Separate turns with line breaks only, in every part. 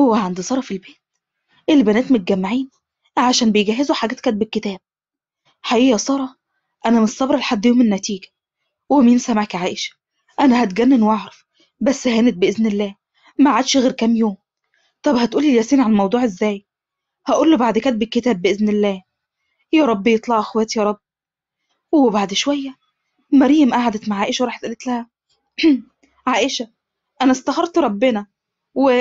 هو عند سارة في البيت البنات متجمعين عشان بيجهزوا حاجات كاتب الكتاب حقيقي يا سارة أنا مش صابرة لحد يوم النتيجة ومين سمعك يا عائشة أنا هتجنن وأعرف بس هانت بإذن الله ما عادش غير كام يوم طب هتقولي لياسين على الموضوع إزاي هقول له بعد كاتب الكتاب بإذن الله يا رب يطلعوا أخوات يا رب وبعد شوية مريم قعدت مع عائشة وراحت قالت لها عائشة أنا استخرت ربنا و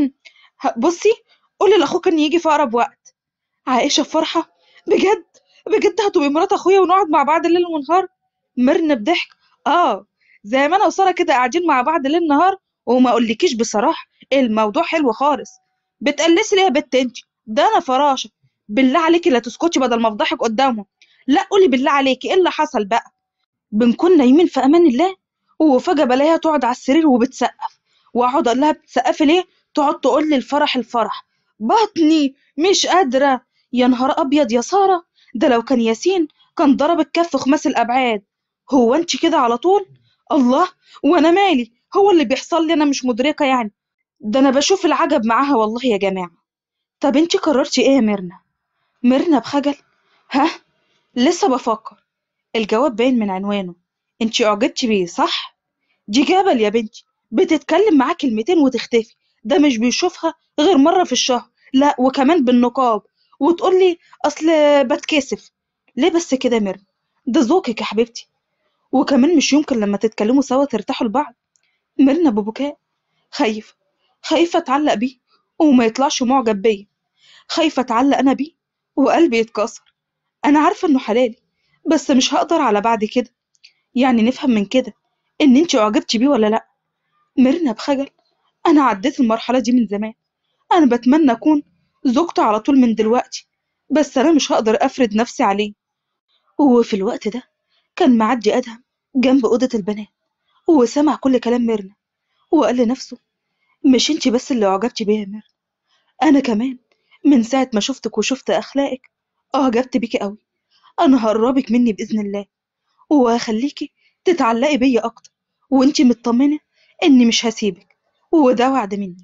بصي قولي لأخوك إن يجي في أقرب وقت عائشة بفرحة بجد بجد هتبقي مرات أخويا ونقعد مع بعض ليل ونهار مرنا بضحك آه زي ما أنا وسارة كده قاعدين مع بعض ليل نهار وما أقولكيش بصراحة الموضوع حلو خالص بتقلسي ليه يا بت انت ده أنا فراشة بالله عليكي لا تسكتي بدل ما أفضحك قدامهم لا قولي بالله عليكي إيه اللي حصل بقى بنكون نايمين في امان الله وفجاه بلاقيها تقعد على السرير وبتسقف واقعد اقول لها بتسقفي ليه تقعد تقول لي الفرح الفرح بطني مش قادره يا نهار ابيض يا ساره ده لو كان ياسين كان ضرب الكف خماس الابعاد هو انت كده على طول الله وانا مالي هو اللي بيحصل لي انا مش مدركه يعني ده انا بشوف العجب معاها والله يا جماعه طب انت قررتي ايه يا ميرنا ميرنا بخجل ها لسه بفكر الجواب باين من عنوانه انتي اعجبتي بيه صح دي جبل يا بنتي بتتكلم معاه كلمتين وتختفي ده مش بيشوفها غير مرة في الشهر لا وكمان بالنقاب وتقول لي اصل بتكسف ليه بس كده يا ميرنا ده ذوقك يا حبيبتي وكمان مش يمكن لما تتكلموا سوا ترتاحوا لبعض ميرنا ببكاء خايفة خايفة اتعلق بيه وما يطلعش معجب بيا خايفة اتعلق انا بيه وقلبي يتكسر انا عارفة انه حلالي بس مش هقدر على بعد كده يعني نفهم من كده ان انتي اعجبتي بيه ولا لا ميرنا بخجل انا عديت المرحله دي من زمان انا بتمنى اكون زوجته على طول من دلوقتي بس انا مش هقدر افرض نفسي عليه وفي الوقت ده كان معدي ادهم جنب اوضه البنات وسمع كل كلام ميرنا وقال لنفسه مش انتي بس اللي اعجبتي بيا يا ميرنا انا كمان من ساعه ما شفتك وشفت اخلاقك اعجبت بيكي قوي انا هقربك مني باذن الله وهخليكي تتعلقي بيا اكتر وانتي مطمنه اني مش هسيبك وده وعد مني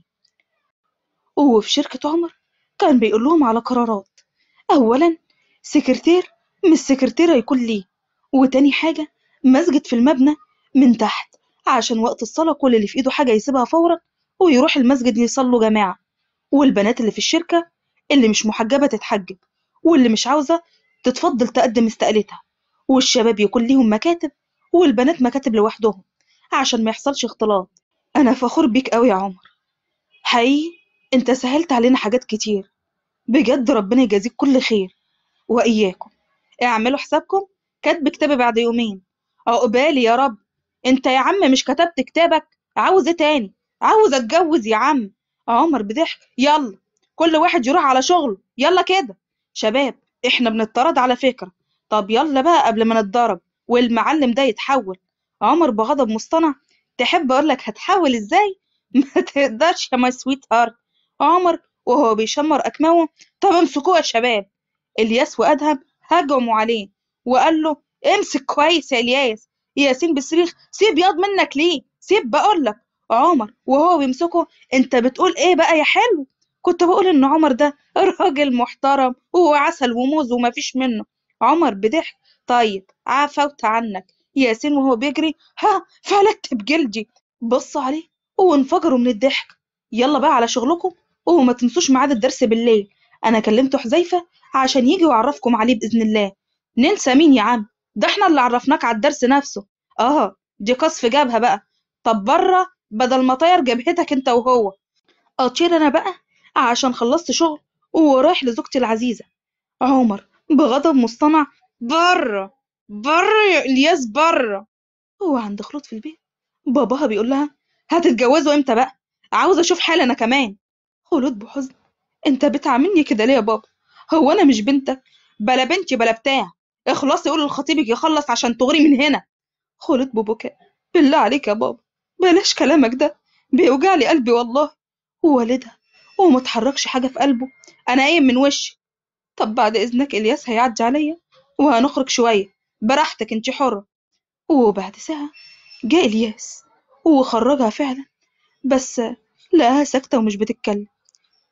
وفي شركه عمر كان بيقول لهم على قرارات اولا سكرتير مش سكرتير هيكون ليه وتاني حاجه مسجد في المبنى من تحت عشان وقت الصلاه كل اللي في ايده حاجه يسيبها فورا ويروح المسجد يصلوا جماعه والبنات اللي في الشركه اللي مش محجبه تتحجب واللي مش عاوزه تتفضل تقدم استقالتها والشباب يكون ليهم مكاتب والبنات مكاتب لوحدهم عشان ما يحصلش اختلاط انا فخور بيك قوي يا عمر حقيقي انت سهلت علينا حاجات كتير بجد ربنا يجازيك كل خير واياكم اعملوا حسابكم كاتب كتابي بعد يومين عقبالي يا رب انت يا عم مش كتبت كتابك عاوز ايه تاني عاوز اتجوز يا عم عمر بضحك يلا كل واحد يروح على شغله يلا كده شباب احنا بنطرد على فكرة طب يلا بقى قبل ما نتضرب والمعلم ده يتحول عمر بغضب مصطنع تحب اقول لك هتحول ازاي ما تقدرش يا ماي سويت هارت عمر وهو بيشمر اكمامه طب امسكوه يا شباب الياس وادهم هجموا عليه وقال له امسك كويس يا الياس ياسين بصريخ سيب ياض منك ليه سيب بقول لك عمر وهو بيمسكه انت بتقول ايه بقى يا حلو كنت بقول ان عمر ده راجل محترم وهو عسل وموز ومفيش منه عمر بضحك طيب عفوت عنك ياسين وهو بيجري ها فلت بجلدي بصوا عليه وانفجروا من الضحك يلا بقى على شغلكم وما تنسوش ميعاد الدرس بالليل انا كلمت حذيفه عشان يجي ويعرفكم عليه باذن الله ننسى مين يا عم ده احنا اللي عرفناك على الدرس نفسه اه دي قصف جابها بقى طب بره بدل ما طير جبهتك انت وهو اطير انا بقى عشان خلصت شغل ورايح لزوجتي العزيزه عمر بغضب مصطنع بره بره يا الياس بره هو عند خلود في البيت باباها بيقول لها هتتجوزوا امتى بقى عاوز اشوف حالي انا كمان خلود بحزن انت بتعاملني كده ليه يا بابا هو انا مش بنتك بلا بنتي بلا بتاع اخلصي قولي لخطيبك يخلص عشان تغري من هنا خلود ببكاء بالله عليك يا بابا بلاش كلامك ده بيوجع لي قلبي والله ووالدها وما تحركش حاجه في قلبه انا قايم من وشي طب بعد اذنك الياس هيعدي عليا وهنخرج شويه براحتك انت حره وبعد ساعه جاء الياس وخرجها فعلا بس لقاها ساكته ومش بتتكلم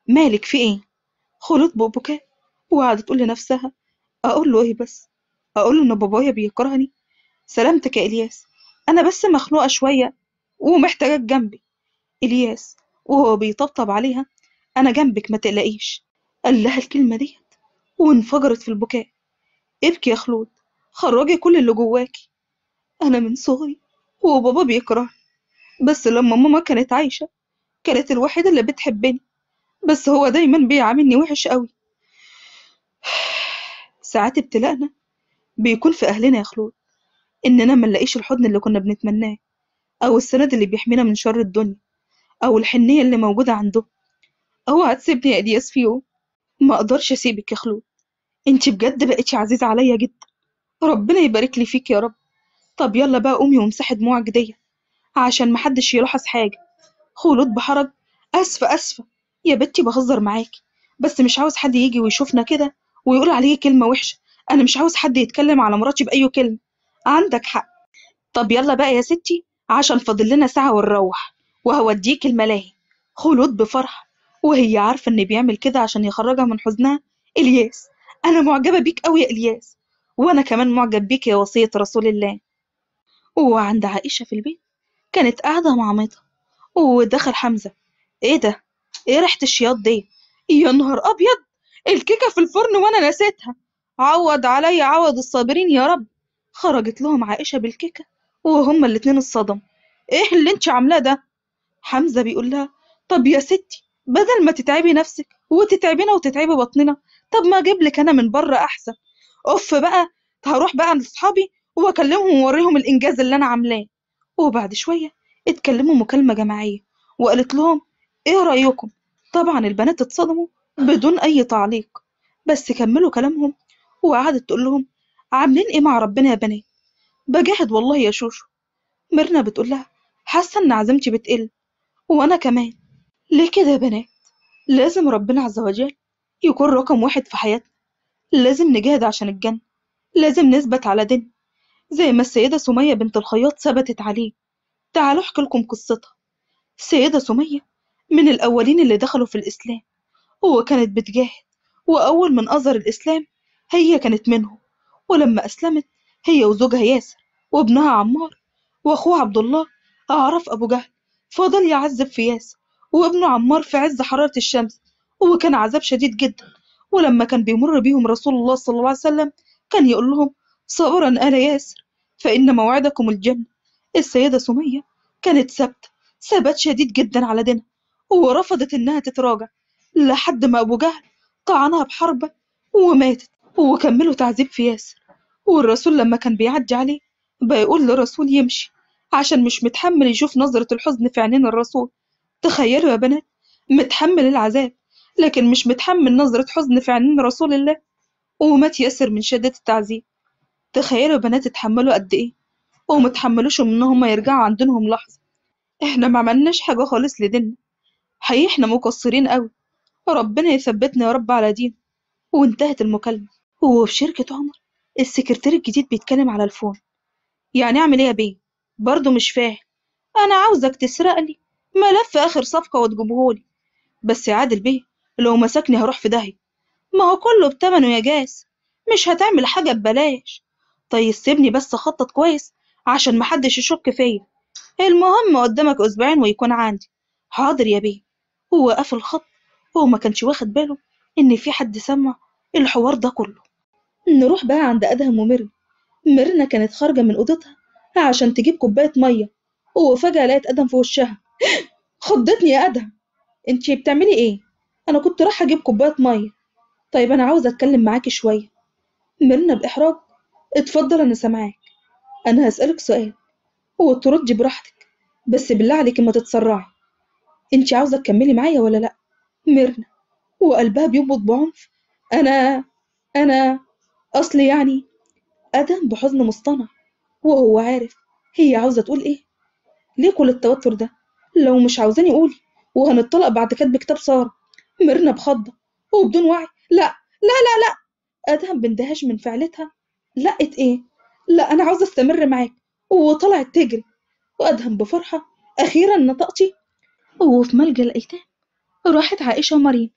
مالك في إيه؟ خلود ببكاء وقعدت تقول لنفسها أقول له إيه بس؟ أقول له إن بابايا بيكرهني؟ سلامتك يا إلياس أنا بس مخنوقة شوية ومحتاجاك جنبي إلياس وهو بيطبطب عليها أنا جنبك ما تقلقيش قال لها الكلمة ديت وانفجرت في البكاء ابكي يا خلود خرجي كل اللي جواكي أنا من صغري وبابا بيكرهني بس لما ماما كانت عايشة كانت الوحيدة اللي بتحبني بس هو دايما بيعاملني وحش قوي ساعات ابتلاءنا بيكون في أهلنا يا خلود إننا ما نلاقيش الحضن اللي كنا بنتمناه أو السند اللي بيحمينا من شر الدنيا أو الحنية اللي موجودة عنده اوعى تسيبني يا إلياس في يوم ما أقدرش أسيبك يا خلود انتي بجد بقيتي عزيزة عليا جدا ربنا يبارك لي فيك يا رب طب يلا بقى قومي وامسحي دموعك دي عشان محدش يلاحظ حاجة خلود بحرج أسفة أسفة يا بنتي بهزر معاكي بس مش عاوز حد يجي ويشوفنا كده ويقول عليه كلمة وحشة أنا مش عاوز حد يتكلم على مراتي بأي كلمة عندك حق طب يلا بقى يا ستي عشان فاضل لنا ساعة ونروح وهوديك الملاهي خلود بفرح وهي عارفة إن بيعمل كده عشان يخرجها من حزنها إلياس أنا معجبة بيك أوي يا إلياس وأنا كمان معجب بيك يا وصية رسول الله وعند عائشة في البيت كانت قاعدة مع مامتها ودخل حمزة إيه ده؟ إيه ريحة الشياط دي؟ يا نهار أبيض الكيكة في الفرن وأنا نسيتها عوض عليا عوض الصابرين يا رب خرجت لهم عائشة بالكيكة وهما الاتنين اتصدموا إيه اللي انت عاملاه ده؟ حمزة بيقول لها طب يا ستي بدل ما تتعبي نفسك وتتعبينا وتتعبي بطننا طب ما اجيب لك انا من بره احسن اوف بقى هروح بقى عند اصحابي واكلمهم واوريهم الانجاز اللي انا عاملاه وبعد شويه اتكلموا مكالمه جماعيه وقالت لهم ايه رايكم طبعا البنات اتصدموا بدون اي تعليق بس كملوا كلامهم وقعدت تقول لهم عاملين ايه مع ربنا يا بنات بجاهد والله يا شوشو ميرنا بتقول لها حاسه ان عزيمتي بتقل وانا كمان ليه كده يا بنات لازم ربنا عز وجل يكون رقم واحد في حياتنا لازم نجاهد عشان الجنة لازم نثبت على دين زي ما السيدة سمية بنت الخياط ثبتت عليه تعالوا احكي لكم قصتها السيدة سمية من الأولين اللي دخلوا في الإسلام وكانت بتجاهد وأول من أظهر الإسلام هي كانت منهم ولما أسلمت هي وزوجها ياسر وابنها عمار وأخوه عبد الله أعرف أبو جهل فضل يعذب في ياسر وابنه عمار في عز حرارة الشمس وكان عذاب شديد جدا ولما كان بيمر بيهم رسول الله صلى الله عليه وسلم كان يقول لهم صبرا آل ياسر فإن موعدكم الجنة السيدة سمية كانت ثابتة ثبات شديد جدا على دينها ورفضت إنها تتراجع لحد ما أبو جهل طعنها بحربة وماتت وكملوا تعذيب في ياسر والرسول لما كان بيعدي عليه بيقول للرسول يمشي عشان مش متحمل يشوف نظرة الحزن في عينين الرسول تخيلوا يا بنات متحمل العذاب لكن مش متحمل نظرة حزن في عينين رسول الله ومات ياسر من شدة التعذيب تخيلوا يا بنات اتحملوا قد ايه ومتحملوش ان هما يرجعوا عن دينهم لحظة احنا ما عملناش حاجة خالص لديننا حقيقي احنا مقصرين قوي ربنا يثبتنا يا رب على دين وانتهت المكالمة وفي شركة عمر السكرتير الجديد بيتكلم على الفون يعني اعمل ايه يا بيه برضه مش فاهم انا عاوزك تسرق لي ملف اخر صفقة وتجيبهولي بس يا عادل بيه لو مسكني هروح في داهية ما هو كله بتمنه يا جاس مش هتعمل حاجة ببلاش طيب سيبني بس اخطط كويس عشان محدش يشك فيا المهم قدامك اسبوعين ويكون عندي حاضر يا بيه هو قفل الخط هو ما كانش واخد باله ان في حد سمع الحوار ده كله نروح بقى عند ادهم وميرنا ميرنا كانت خارجة من اوضتها عشان تجيب كوباية مية وفجأة لقيت ادهم في وشها خضتني يا ادهم انتي بتعملي ايه انا كنت رايحة اجيب كوباية مية طيب انا عاوزة اتكلم معاكي شوية ميرنا باحراج اتفضل انا سامعاك انا هسألك سؤال وتردي براحتك بس بالله عليكي ما تتسرعي انتي عاوزة تكملي معايا ولا لا ميرنا وقلبها بينبض بعنف انا انا اصل يعني ادم بحزن مصطنع وهو عارف هي عاوزة تقول ايه ليه كل التوتر ده لو مش عاوزاني قولي وهنطلق بعد كتب كتاب سارة ميرنا بخضة وبدون وعي لا لا لا لا ادهم باندهاش من فعلتها لقت ايه لا انا عاوزة استمر معاك وطلعت تجري وادهم بفرحة اخيرا نطقتي وفي ملجأ الايتام راحت عائشة ومريم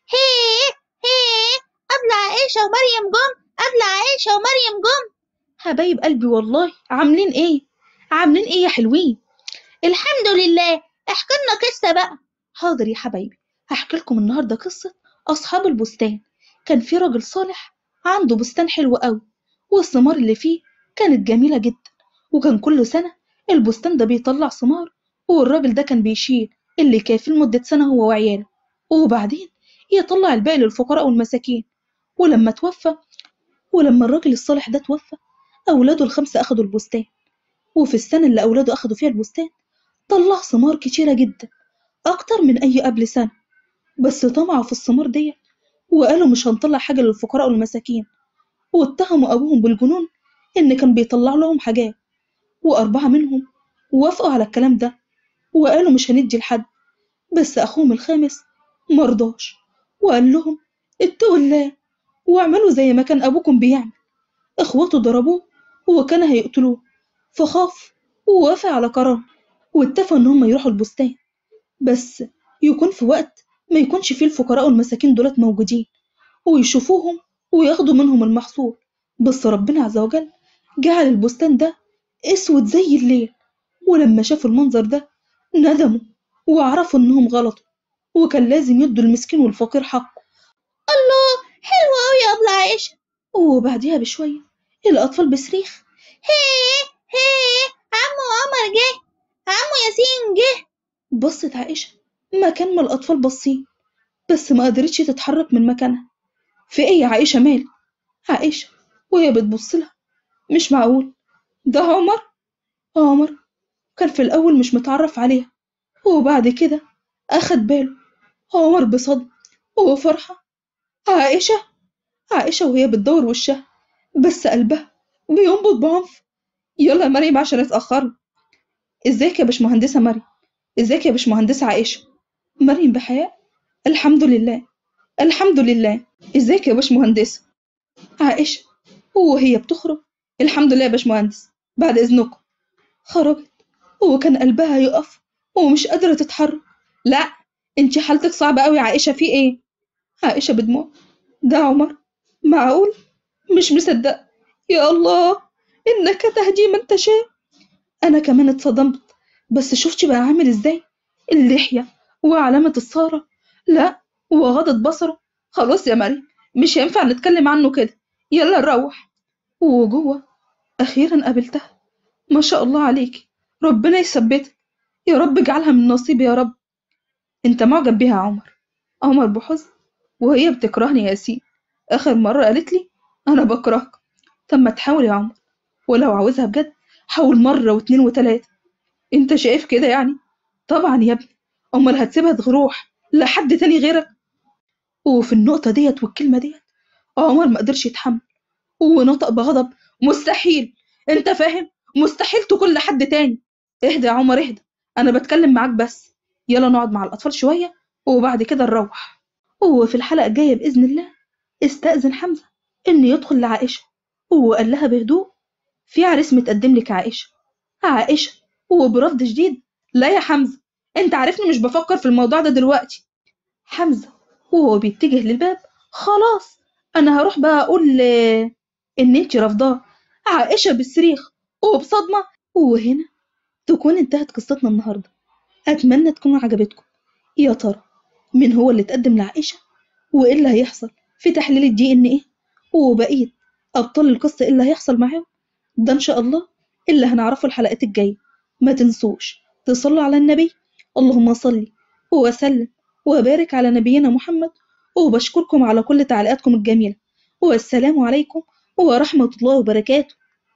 هيه هيه قبل عائشة ومريم جم قبل عائشة ومريم جم
حبايب قلبي والله عاملين ايه عاملين ايه يا حلوين
الحمد لله احكي لنا قصة بقى
حاضر يا حبايبي هحكي لكم النهارده قصة أصحاب البستان كان في راجل صالح عنده بستان حلو قوي والثمار اللي فيه كانت جميلة جدا وكان كل سنة البستان ده بيطلع ثمار والراجل ده كان بيشيل اللي كافي لمدة سنة هو وعياله وبعدين يطلع الباقي للفقراء والمساكين ولما توفى ولما الراجل الصالح ده توفى أولاده الخمسة أخدوا البستان وفي السنة اللي أولاده أخدوا فيها البستان طلع ثمار كتيرة جدا أكتر من أي قبل سنة بس طمعوا في الثمار ديت وقالوا مش هنطلع حاجة للفقراء والمساكين واتهموا أبوهم بالجنون إن كان بيطلع لهم حاجات وأربعة منهم وافقوا على الكلام ده وقالوا مش هندي لحد بس أخوهم الخامس مرضاش وقال لهم اتقوا الله واعملوا زي ما كان أبوكم بيعمل إخواته ضربوه وكان هيقتلوه فخاف ووافق على قرار واتفقوا إن هم يروحوا البستان بس يكون في وقت ما يكونش فيه الفقراء والمساكين دولت موجودين ويشوفوهم وياخدوا منهم المحصول بس ربنا عز وجل جعل البستان ده اسود زي الليل ولما شافوا المنظر ده ندموا وعرفوا انهم غلطوا وكان لازم يدوا المسكين والفقير حقه
الله حلو أوي يا أبلة عائشة
وبعديها بشوية الأطفال بصريخ
هيه هيه عمو عمر جه عمو ياسين جه
بصت عائشة مكان ما الأطفال باصين بس ما قدرتش تتحرك من مكانها في إيه يا عائشة مالك عائشة وهي بتبص لها مش معقول ده عمر عمر كان في الأول مش متعرف عليها وبعد كده أخد باله عمر بصدمة وفرحة عائشة عائشة وهي بتدور وشها بس قلبها بينبض بعنف يلا يا مريم عشان اتأخرنا ازيك يا باشمهندسة مريم ازيك يا باشمهندسة عائشة مريم بحياء الحمد لله الحمد لله ازيك يا باشمهندسة عائشة وهي بتخرج الحمد لله يا باشمهندس بعد إذنكم خرجت وكان قلبها يقف ومش قادرة تتحرك لا انتي حالتك صعبة قوي يا عائشة في ايه عائشة بدموع ده عمر معقول مش مصدق يا الله إنك تهدي من تشاء أنا كمان اتصدمت بس شفتي بقى عامل ازاي اللحية وعلامة الصارة لا وغضت بصره خلاص يا مريم مش هينفع نتكلم عنه كده يلا نروح وجوه أخيرا قابلتها ما شاء الله عليكي ربنا يثبتك يا رب اجعلها من نصيبي يا رب انت معجب بيها يا عمر عمر بحزن وهي بتكرهني يا ياسين آخر مرة قالت لي أنا بكرهك طب ما تحاول يا عمر ولو عاوزها بجد حاول مرة واتنين وتلاتة انت شايف كده يعني طبعا يا ابني أمال هتسيبها تروح لحد تاني غيرك وفي النقطة ديت والكلمة ديت عمر ما قدرش يتحمل ونطق بغضب مستحيل انت فاهم مستحيل تكون لحد تاني اهدى يا عمر اهدى انا بتكلم معاك بس يلا نقعد مع الاطفال شوية وبعد كده نروح وفي الحلقة الجاية بإذن الله استأذن حمزة إن يدخل لعائشة وقال لها بهدوء في عريس متقدم لك عائشة عائشة وبرفض شديد لا يا حمزة انت عارفني مش بفكر في الموضوع ده دلوقتي حمزة وهو بيتجه للباب خلاص انا هروح بقى اقول ل- ان انت رافضاه عائشة بالصريخ وبصدمة وهنا تكون انتهت قصتنا النهاردة اتمنى تكون عجبتكم يا ترى مين هو اللي اتقدم لعائشة وايه اللي هيحصل في تحليل الدي ان ايه وبقية ابطال القصة ايه اللي هيحصل معاهم ده ان شاء الله اللي هنعرفه الحلقات الجاية ما تنسوش تصلوا على النبي اللهم صل وسلم وبارك على نبينا محمد وبشكركم على كل تعليقاتكم الجميلة والسلام عليكم ورحمة الله وبركاته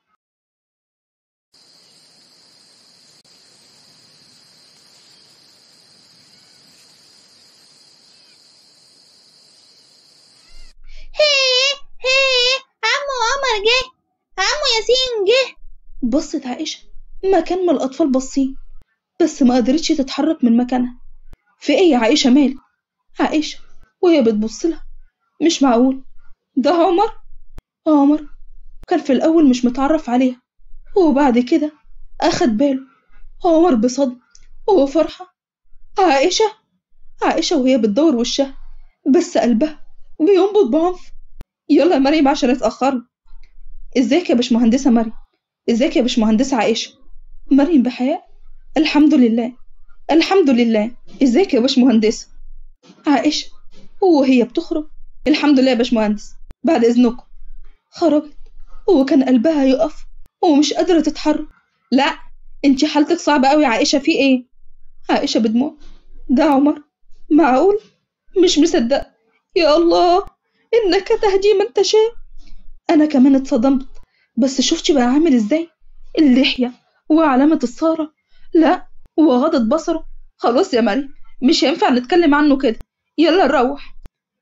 هيه هيه عمو عمر جه عمو ياسين جه
بصت عائشة مكان ما الأطفال باصين بس ما قدرتش تتحرك من مكانها في ايه يا عائشة مالك عائشة وهي بتبص لها مش معقول ده عمر عمر كان في الأول مش متعرف عليها وبعد كده أخد باله عمر بصدمة وفرحة عائشة عائشة وهي بتدور وشها بس قلبها بينبض بعنف يلا يا مريم عشان اتأخرنا ازيك يا باشمهندسة مريم ازيك يا باشمهندسة عائشة مريم بحياء الحمد لله الحمد لله ازيك يا باشمهندسة عائشة وهي بتخرج الحمد لله يا باشمهندس بعد اذنكم خرجت وكان قلبها يقف ومش قادرة تتحرك لا انتي حالتك صعبة قوي يا عائشة في ايه عائشة بدموع ده عمر معقول مش مصدق يا الله انك تهدي من تشاء انا كمان اتصدمت بس شفتي بقى عامل ازاي اللحية وعلامة الصارة لا وغضت بصره خلاص يا مريم مش هينفع نتكلم عنه كده يلا نروح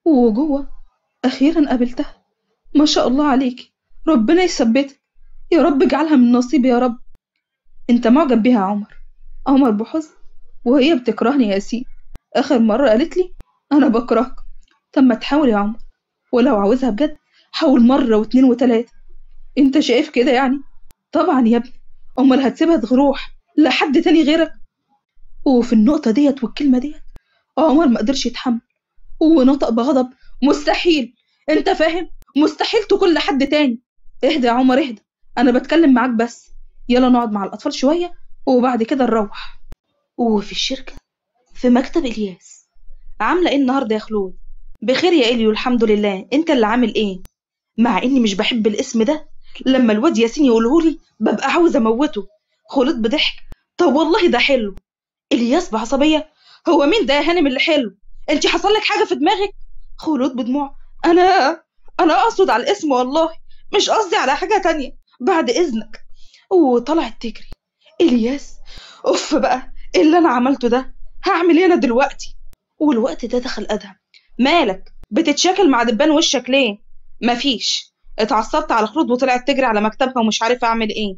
وجوه أخيرا قابلتها ما شاء الله عليكي ربنا يثبتك يا رب اجعلها من نصيبي يا رب انت معجب بيها يا عمر عمر بحزن وهي بتكرهني يا ياسين آخر مرة قالت لي أنا بكرهك طب ما تحاول يا عمر ولو عاوزها بجد حاول مرة واتنين وتلاتة انت شايف كده يعني طبعا يا ابني أمال هتسيبها تروح لحد تاني غيرك وفي النقطة ديت والكلمة ديت عمر ما قدرش يتحمل ونطق بغضب مستحيل انت فاهم مستحيل تكون لحد تاني اهدى يا عمر اهدى انا بتكلم معاك بس يلا نقعد مع الاطفال شوية وبعد كده نروح وفي الشركة في مكتب الياس عاملة ايه النهاردة يا خلود بخير يا اليو الحمد لله انت اللي عامل ايه مع اني مش بحب الاسم ده لما الواد ياسين يقولهولي ببقى عاوزة اموته خلود بضحك طب والله ده حلو الياس بعصبية هو مين ده يا هانم اللي حلو انت حصل لك حاجة في دماغك خلود بدموع انا انا اقصد على الاسم والله مش قصدي على حاجة تانية بعد اذنك وطلعت تجري الياس اوف بقى ايه اللي انا عملته ده هعمل ايه انا دلوقتي والوقت ده دخل ادهم مالك بتتشاكل مع دبان وشك ليه مفيش اتعصبت على خلود وطلعت تجري على مكتبها ومش عارف اعمل ايه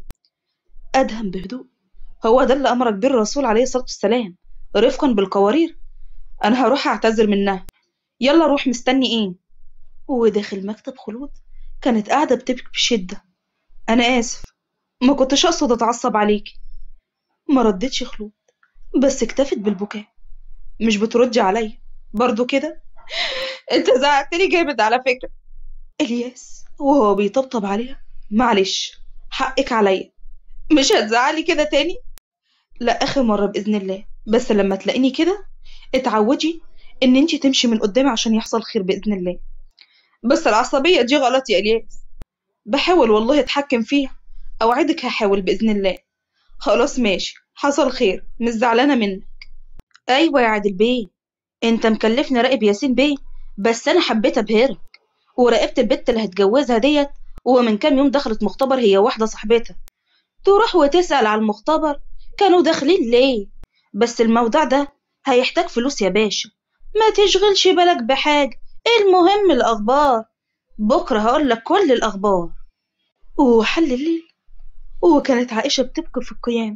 ادهم بهدوء هو ده اللي امرك بيه الرسول عليه الصلاه والسلام رفقا بالقوارير انا هروح اعتذر منها يلا روح مستني ايه وداخل مكتب خلود كانت قاعده بتبكي بشده انا اسف ما كنتش اقصد اتعصب عليكي ما ردتش خلود بس اكتفت بالبكاء مش بتردي عليا برضو كده انت زعقتني جامد على فكره الياس وهو بيطبطب عليها معلش حقك عليا مش هتزعلي كده تاني لا اخر مره باذن الله بس لما تلاقيني كده اتعودي ان انتي تمشي من قدامي عشان يحصل خير باذن الله بس العصبيه دي غلط يا الياس بحاول والله اتحكم فيها اوعدك هحاول باذن الله خلاص ماشي حصل خير مش زعلانه منك ايوه يا عادل بيه انت مكلفني راقب ياسين بيه بس انا حبيت ابهرك وراقبت البت اللي هتجوزها ديت ومن كام يوم دخلت مختبر هي واحده صاحبتها تروح وتسال على المختبر كانوا داخلين ليه بس الموضوع ده هيحتاج فلوس يا باشا ما تشغلش بالك بحاجه المهم الاخبار بكره هقول لك كل الاخبار وحل الليل وكانت عائشه بتبكي في القيام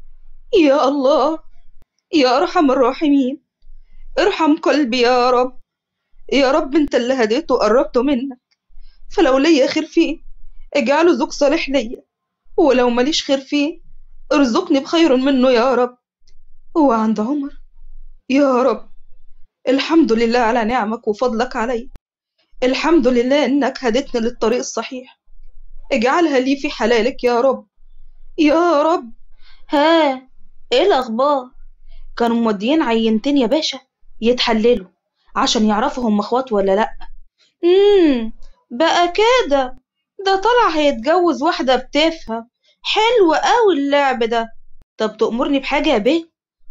يا الله يا ارحم الراحمين ارحم قلبي يا رب يا رب انت اللي هديته وقربته منك فلو ليا خير فيه اجعله زوج صالح ليا ولو ماليش خير فيه ارزقني بخير منه يا رب وعند عمر يا رب الحمد لله على نعمك وفضلك علي الحمد لله انك هدتني للطريق الصحيح اجعلها لي في حلالك يا رب يا رب ها ايه الاخبار كانوا موديين عينتين يا باشا يتحللوا عشان يعرفوا هم اخوات ولا لا امم بقى كده ده طلع هيتجوز واحدة بتفهم حلو قوي اللعب ده طب تأمرني بحاجة يا بيه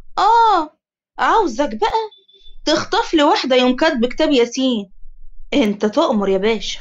اه عاوزك بقى تخطف لي واحدة يوم كاتب كتاب ياسين انت تؤمر يا باشا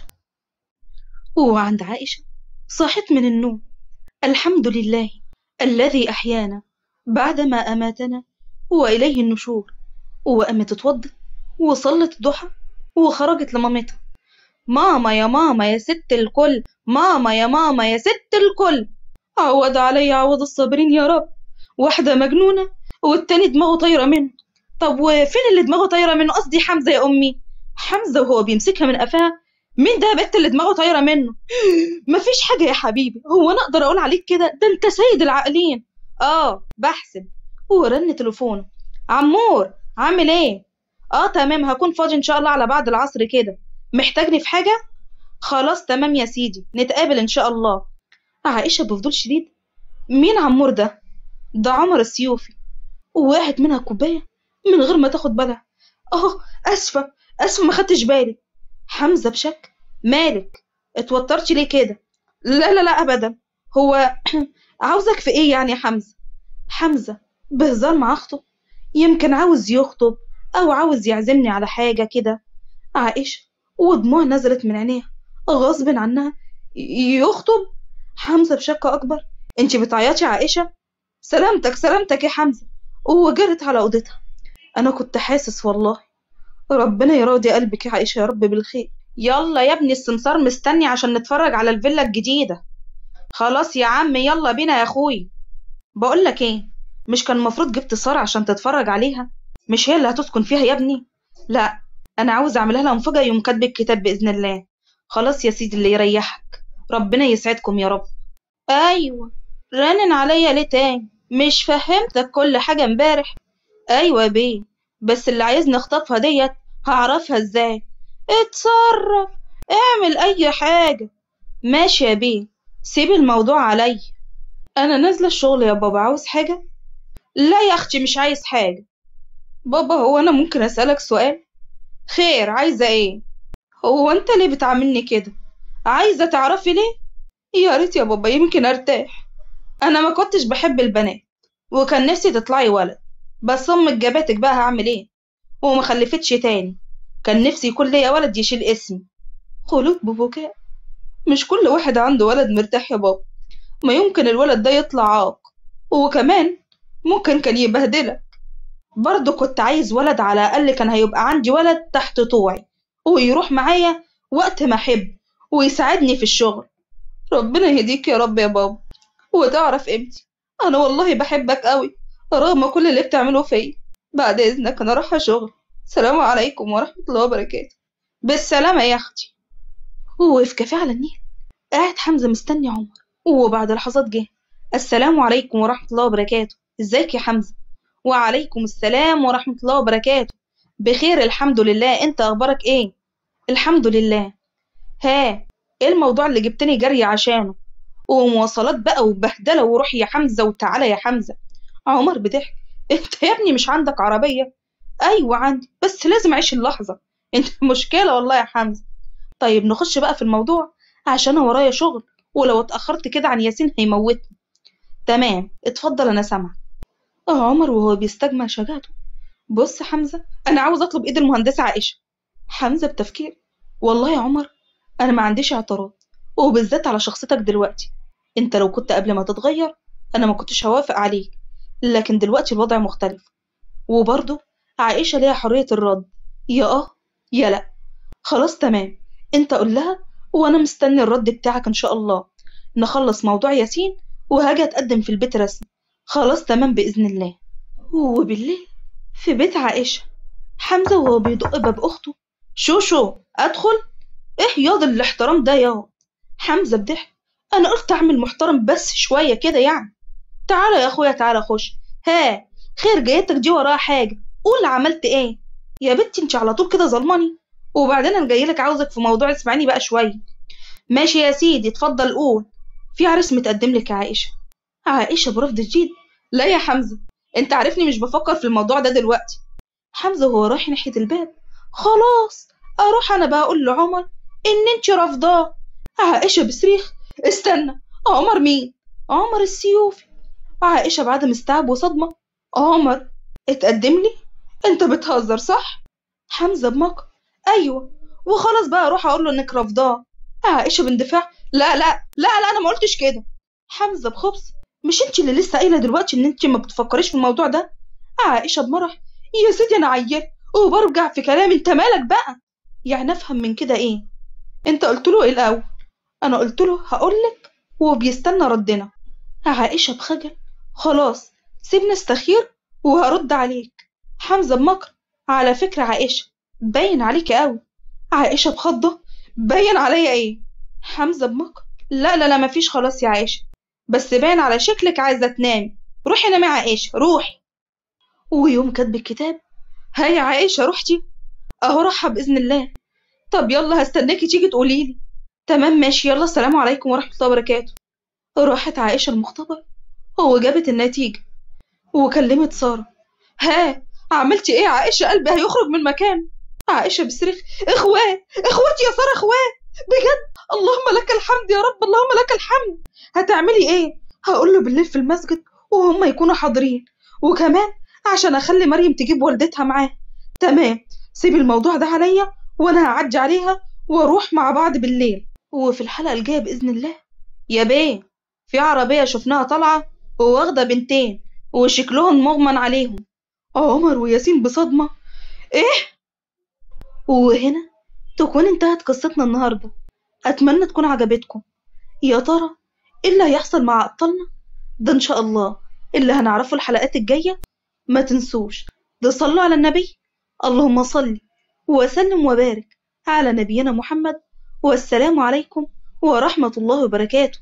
وعند عائشة صحت من النوم الحمد لله الذي أحيانا بعدما أماتنا وإليه النشور وقامت اتوضت وصلت الضحى وخرجت لمامتها ماما يا ماما يا ست الكل ماما يا ماما يا ست الكل عوض علي عوض الصابرين يا رب واحدة مجنونة والتاني دماغه طايرة منه طب وفين اللي دماغه طايرة منه قصدي حمزة يا أمي حمزة وهو بيمسكها من قفاها مين ده يا بت اللي دماغه طايرة منه مفيش حاجة يا حبيبي هو أنا أقدر أقول عليك كده ده أنت سيد العاقلين آه بحسب ورن تليفونه عمور عامل إيه اه تمام هكون فاضي ان شاء الله على بعد العصر كده محتاجني في حاجة خلاص تمام يا سيدي نتقابل ان شاء الله عائشة بفضول شديد مين عمور ده ده عمر السيوفي وواحد منها كوباية من غير ما تاخد بالها اه اسفة اسفة ما خدتش بالي حمزة بشك مالك اتوترتي ليه كده لا لا لا ابدا هو عاوزك في ايه يعني يا حمزة حمزة بهزار مع اخته يمكن عاوز يخطب او عاوز يعزمني على حاجة كده عائشة ودموع نزلت من عينيها غصب عنها ي- يخطب حمزة بشك اكبر انتي بتعيطي يا عائشة سلامتك سلامتك يا حمزة وجرت على اوضتها انا كنت حاسس والله ربنا يراضي قلبك يا عائشة يا رب بالخير يلا يا ابني السمسار مستني عشان نتفرج على الفيلا الجديدة خلاص يا عم يلا بينا يا اخوي بقولك ايه مش كان المفروض جبت سارة عشان تتفرج عليها مش هي اللي هتسكن فيها يا ابني لا انا عاوز اعملها لها مفاجأة يوم كاتب الكتاب بإذن الله خلاص يا سيدي اللي يريحك ربنا يسعدكم يا رب ايوه رنن عليا ليه تاني مش فهمتك كل حاجة امبارح ايوه يا بيه بس اللي عايزني اخطفها ديت هعرفها ازاي اتصرف اعمل اي حاجة ماشي يا بيه سيب الموضوع عليا انا نازلة الشغل يا بابا عاوز حاجة لا يا اختي مش عايز حاجة بابا هو انا ممكن اسألك سؤال خير عايزة ايه هو انت ليه بتعاملني كده عايزة تعرفي ليه يا ريت يا بابا يمكن ارتاح انا ما كنتش بحب البنات وكان نفسي تطلعي ولد بس امك جابتك بقى هعمل ايه وما خلفتش تاني كان نفسي يكون ليا ولد يشيل اسمي خلود ببكاء مش كل واحد عنده ولد مرتاح يا بابا ما يمكن الولد ده يطلع عاق وكمان ممكن كان يبهدلك برضه كنت عايز ولد على الأقل كان هيبقى عندي ولد تحت طوعي ويروح معايا وقت ما أحب ويساعدني في الشغل ربنا يهديك يا رب يا بابا وتعرف قيمتي أنا والله بحبك قوي رغم كل اللي بتعمله فيا بعد إذنك أنا رايحة شغل سلام عليكم ورحمة الله وبركاته بالسلامة يا أختي وفي كافيه على النيل قاعد حمزة مستني عمر وبعد لحظات جه السلام عليكم ورحمة الله وبركاته ازيك يا حمزة وعليكم السلام ورحمة الله وبركاته بخير الحمد لله انت اخبارك ايه الحمد لله ها ايه الموضوع اللي جبتني جري عشانه ومواصلات بقى وبهدلة وروح يا حمزة وتعالى يا حمزة عمر بضحك انت يا ابني مش عندك عربية ايوه عندي بس لازم اعيش اللحظة انت مشكلة والله يا حمزة طيب نخش بقى في الموضوع عشان انا ورايا شغل ولو اتأخرت كده عن ياسين هيموتني تمام اتفضل انا سامعك اه عمر وهو بيستجمع شجاعته بص حمزة انا عاوز اطلب ايد المهندسة عائشة حمزة بتفكير والله يا عمر انا ما عنديش اعتراض وبالذات على شخصيتك دلوقتي انت لو كنت قبل ما تتغير انا ما كنتش هوافق عليك لكن دلوقتي الوضع مختلف وبرضه عائشة ليها حرية الرد يا اه يا لا خلاص تمام انت قول لها وانا مستني الرد بتاعك ان شاء الله نخلص موضوع ياسين وهاجي اتقدم في البيت رسمي خلاص تمام باذن الله وبالليل في بيت عائشة حمزة وهو بيدق باب اخته شو شو ادخل ايه ياض الاحترام ده يا حمزة بضحك انا قلت اعمل محترم بس شوية كده يعني تعالى يا اخويا تعالى خش ها خير جايتك دي وراها حاجة قول عملت ايه يا بنتي انت على طول كده ظلماني وبعدين انا جايلك عاوزك في موضوع اسمعني بقى شوية ماشي يا سيدي اتفضل قول في عريس متقدم لك يا عائشة عائشة برفض جديد لا يا حمزة انت عارفني مش بفكر في الموضوع ده دلوقتي حمزة وهو رايح ناحية الباب خلاص اروح انا بقى اقول لعمر ان انت رافضاه عائشة بصريخ استنى عمر مين عمر السيوفي عائشة بعدم استيعاب وصدمة عمر اتقدم لي انت بتهزر صح حمزة بمكر ايوه وخلاص بقى اروح اقول له انك رافضاه عائشة باندفاع لا لا لا لا انا ما قلتش كده حمزة بخبث مش انت اللي لسه قايله دلوقتي ان انت ما بتفكريش في الموضوع ده عائشة بمرح يا سيدي انا عيال وبرجع في كلامي انت مالك بقى يعني افهم من كده ايه انت قلت له ايه الاول انا قلت له هقولك وبيستنى ردنا عائشة بخجل خلاص سيبنا استخير وهرد عليك حمزة بمكر على فكرة عائشة باين عليك قوي عائشة بخضة باين عليا ايه حمزة بمكر لا لا لا مفيش خلاص يا عائشة بس باين على شكلك عايزة تنامي روحي نامي يا عائشة روحي ويوم كاتب الكتاب هاي يا عائشة رحتي اهو راحة بإذن الله طب يلا هستناكي تيجي تقوليلي تمام ماشي يلا السلام عليكم ورحمة الله وبركاته راحت عائشة المختبر وجابت النتيجة وكلمت سارة ها عملتي ايه يا عائشة قلبي هيخرج من مكان عائشة بصريخ اخوات اخواتي يا سارة اخوات بجد اللهم لك الحمد يا رب اللهم لك الحمد هتعملي ايه هقول له بالليل في المسجد وهم يكونوا حاضرين وكمان عشان اخلي مريم تجيب والدتها معاه تمام سيبي الموضوع ده عليا وانا هعدي عليها واروح مع بعض بالليل وفي الحلقة الجاية بإذن الله يا بيه في عربية شفناها طالعة وواخدة بنتين وشكلهم مغمى عليهم عمر وياسين بصدمة ايه وهنا تكون انتهت قصتنا النهاردة أتمنى تكون عجبتكم يا ترى ايه اللي هيحصل مع أبطالنا ده إن شاء الله اللي هنعرفه الحلقات الجاية ما تنسوش تصلوا على النبي اللهم صل وسلم وبارك على نبينا محمد والسلام عليكم ورحمة الله وبركاته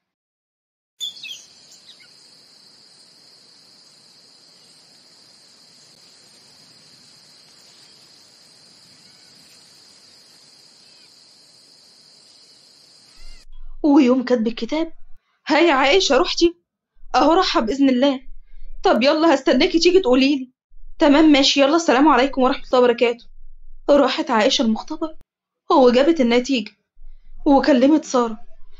ويوم كاتب الكتاب هاي يا عائشة رحتي اهو راحة بإذن الله طب يلا هستناكي تيجي تقوليلي تمام ماشي يلا السلام عليكم ورحمة الله وبركاته راحت عائشة المختبر وجابت النتيجة وكلمت سارة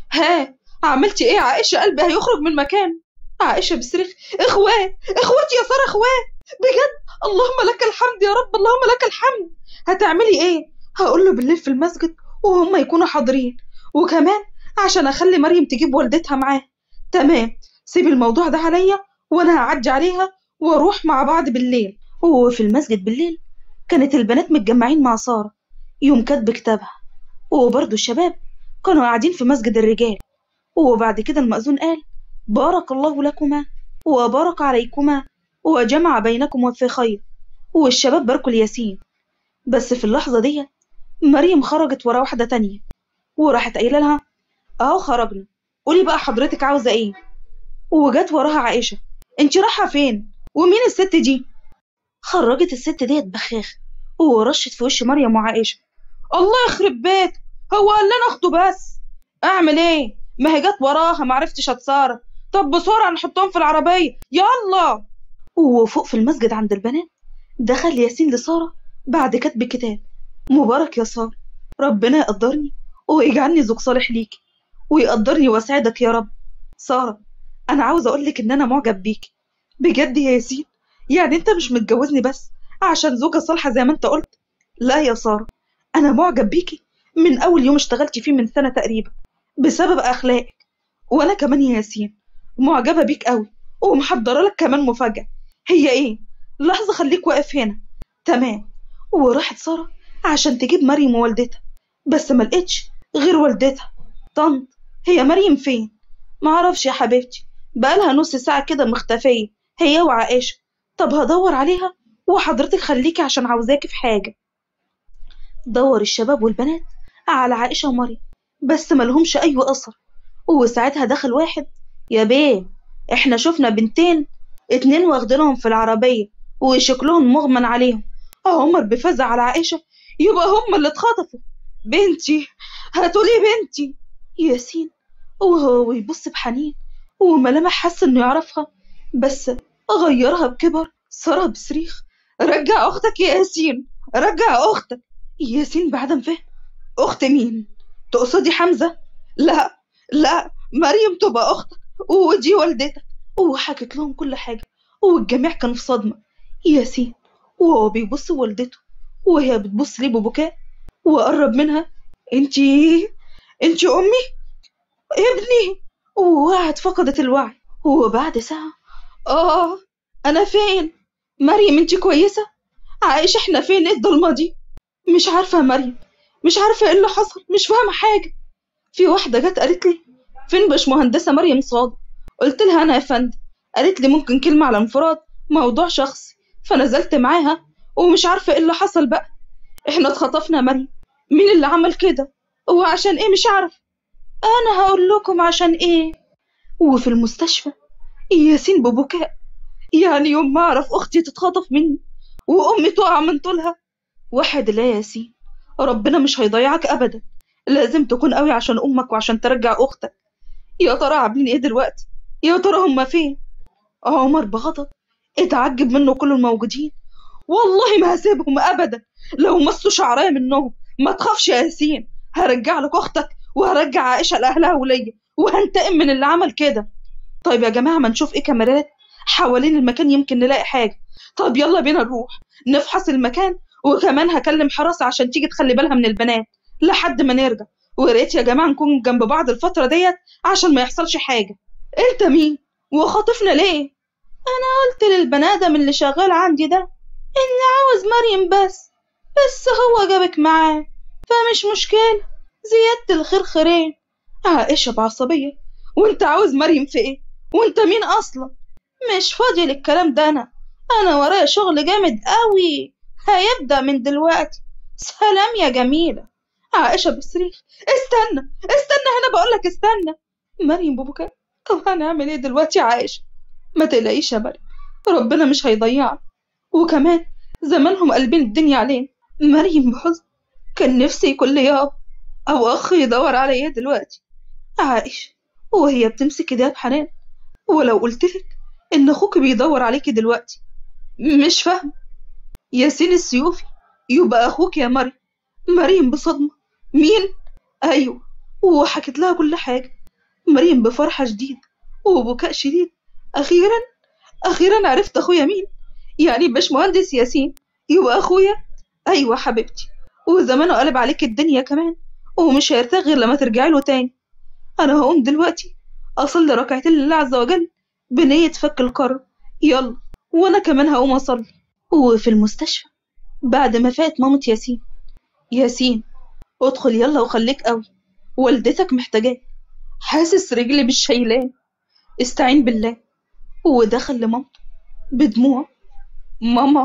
ها عملتي ايه يا عائشة قلبي هيخرج من مكان عائشة بصريخ اخوات اخواتي يا سارة اخوات بجد اللهم لك الحمد يا رب اللهم لك الحمد هتعملي ايه هقول له بالليل في المسجد وهم يكونوا حاضرين وكمان عشان اخلي مريم تجيب والدتها معاه تمام سيبي الموضوع ده عليا وانا هعدي عليها واروح مع بعض بالليل وفي المسجد بالليل كانت البنات متجمعين مع سارة يوم كاتب كتابها وبرضه الشباب كانوا قاعدين في مسجد الرجال وبعد كده المأذون قال بارك الله لكما وبارك عليكما وجمع بينكم في خير والشباب باركوا الياسين بس في اللحظة دي مريم خرجت ورا واحدة تانية وراحت قايلة لها اهو خرجنا قولي بقى حضرتك عاوزة ايه وجت وراها عائشة انت رايحة فين ومين الست دي خرجت الست ديت بخاخ ورشت في وش مريم وعائشة الله يخرب بيت هو قال لنا اخته بس اعمل ايه ما هي جت وراها معرفتش اتصارف طب بسرعة نحطهم في العربية يلا وفوق في المسجد عند البنات دخل ياسين لسارة بعد كتب الكتاب مبارك يا سارة ربنا يقدرني ويجعلني زوج صالح ليكي ويقدرني واسعدك يا رب سارة انا عاوزة اقولك ان انا معجب بيكي بجد يا ياسين يعني انت مش متجوزني بس عشان زوجة صالحة زي ما انت قلت لا يا سارة انا معجب بيكي من اول يوم اشتغلت فيه من سنة تقريبا بسبب اخلاقك وانا كمان يا ياسين معجبة بيك قوي ومحضرة لك كمان مفاجأة هي ايه لحظة خليك واقف هنا تمام وراحت سارة عشان تجيب مريم ووالدتها بس ما لقيتش غير والدتها طنط هي مريم فين معرفش يا حبيبتي بقالها نص ساعة كده مختفية هي وعائشة طب هدور عليها وحضرتك خليكي عشان عاوزاكي في حاجة دور الشباب والبنات على عائشة ومريم بس ملهمش أي أثر وساعتها دخل واحد يا بيه احنا شفنا بنتين اتنين واخدينهم في العربية وشكلهم مغمى عليهم عمر بفزع على عائشة يبقى هم اللي اتخطفوا بنتي هتقولي بنتي ياسين وهو يبص بحنين وملامح حس انه يعرفها بس غيرها بكبر سارة بصريخ رجع اختك يا ياسين رجع اختك ياسين بعد فهم اخت مين تقصدي حمزة لا لا مريم تبقى اختك ودي والدتك وحكت لهم كل حاجة والجميع كان في صدمة ياسين وهو بيبص والدته وهي بتبص ليه ببكاء وقرب منها انتي انتي امي ابني وقعت فقدت الوعي وبعد ساعة اه انا فين مريم انتي كويسة عايشة احنا فين ايه الضلمة دي مش عارفة يا مريم مش عارفة ايه اللي حصل مش فاهمة حاجة في واحدة جت قالت لي فين باشمهندسة مريم صادق قلت لها انا يا فندم قالت لي ممكن كلمة على انفراد موضوع شخصي فنزلت معاها ومش عارفة ايه اللي حصل بقى احنا اتخطفنا يا مريم مين اللي عمل كده وعشان ايه مش عارف انا هقول لكم عشان ايه وفي المستشفى ياسين ببكاء يعني يوم ما اعرف اختي تتخطف مني وامي تقع من طولها واحد الله يا ياسين ربنا مش هيضيعك ابدا لازم تكون قوي عشان امك وعشان ترجع اختك يا ترى عاملين ايه دلوقتي يا ترى هما فين عمر بغضب اتعجب منه كل الموجودين والله ما هسيبهم ابدا لو مسوا شعرية منهم ما تخافش يا ياسين هرجع لك اختك وهرجع عائشه لاهلها وليا وهنتقم من اللي عمل كده طيب يا جماعه ما نشوف ايه كاميرات حوالين المكان يمكن نلاقي حاجه طب يلا بينا نروح نفحص المكان وكمان هكلم حراسه عشان تيجي تخلي بالها من البنات لحد ما نرجع ويا ريت يا جماعه نكون جنب بعض الفتره ديت عشان ما يحصلش حاجه انت مين وخاطفنا ليه انا قلت للبنادم اللي شغال عندي ده اني عاوز مريم بس بس هو جابك معاه فمش مشكلة زيادة الخير خيرين عائشة بعصبية وانت عاوز مريم في ايه وانت مين اصلا مش فاضي للكلام ده انا انا ورايا شغل جامد قوي هيبدأ من دلوقتي سلام يا جميلة عائشة بصريخ استنى استنى هنا بقولك استنى مريم ببكاء طب هنعمل ايه دلوقتي يا عائشة ما تقلقيش يا مريم ربنا مش هيضيعك وكمان زمانهم قلبين الدنيا علينا مريم بحزن كان نفسي يكون لي أب أو أخ يدور عليا دلوقتي عائشة وهي بتمسك ايديها بحنان ولو قلتلك إن أخوك بيدور عليكي دلوقتي مش فاهم ياسين السيوفي يبقى أخوك يا مريم مريم بصدمة مين؟ أيوة وحكت لها كل حاجة مريم بفرحة شديدة وبكاء شديد أخيرا أخيرا عرفت أخويا مين يعني باشمهندس ياسين يبقى أخويا أيوة حبيبتي وزمانه قلب عليك الدنيا كمان ومش هيرتاح غير لما ترجعي له تاني أنا هقوم دلوقتي أصلي ركعتين لله عز وجل بنية فك الكرب يلا وأنا كمان هقوم أصلي وفي المستشفى بعد ما فات مامة ياسين ياسين ادخل يلا وخليك قوي والدتك محتاجاك حاسس رجلي مش شايلاه استعين بالله ودخل لمامته بدموع ماما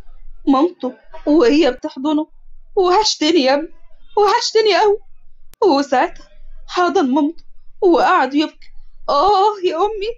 مامته وهي بتحضنه وحشتني يا ابني وحشتني قوي وساعتها حضن مامته وقعد يبكي اه يا امي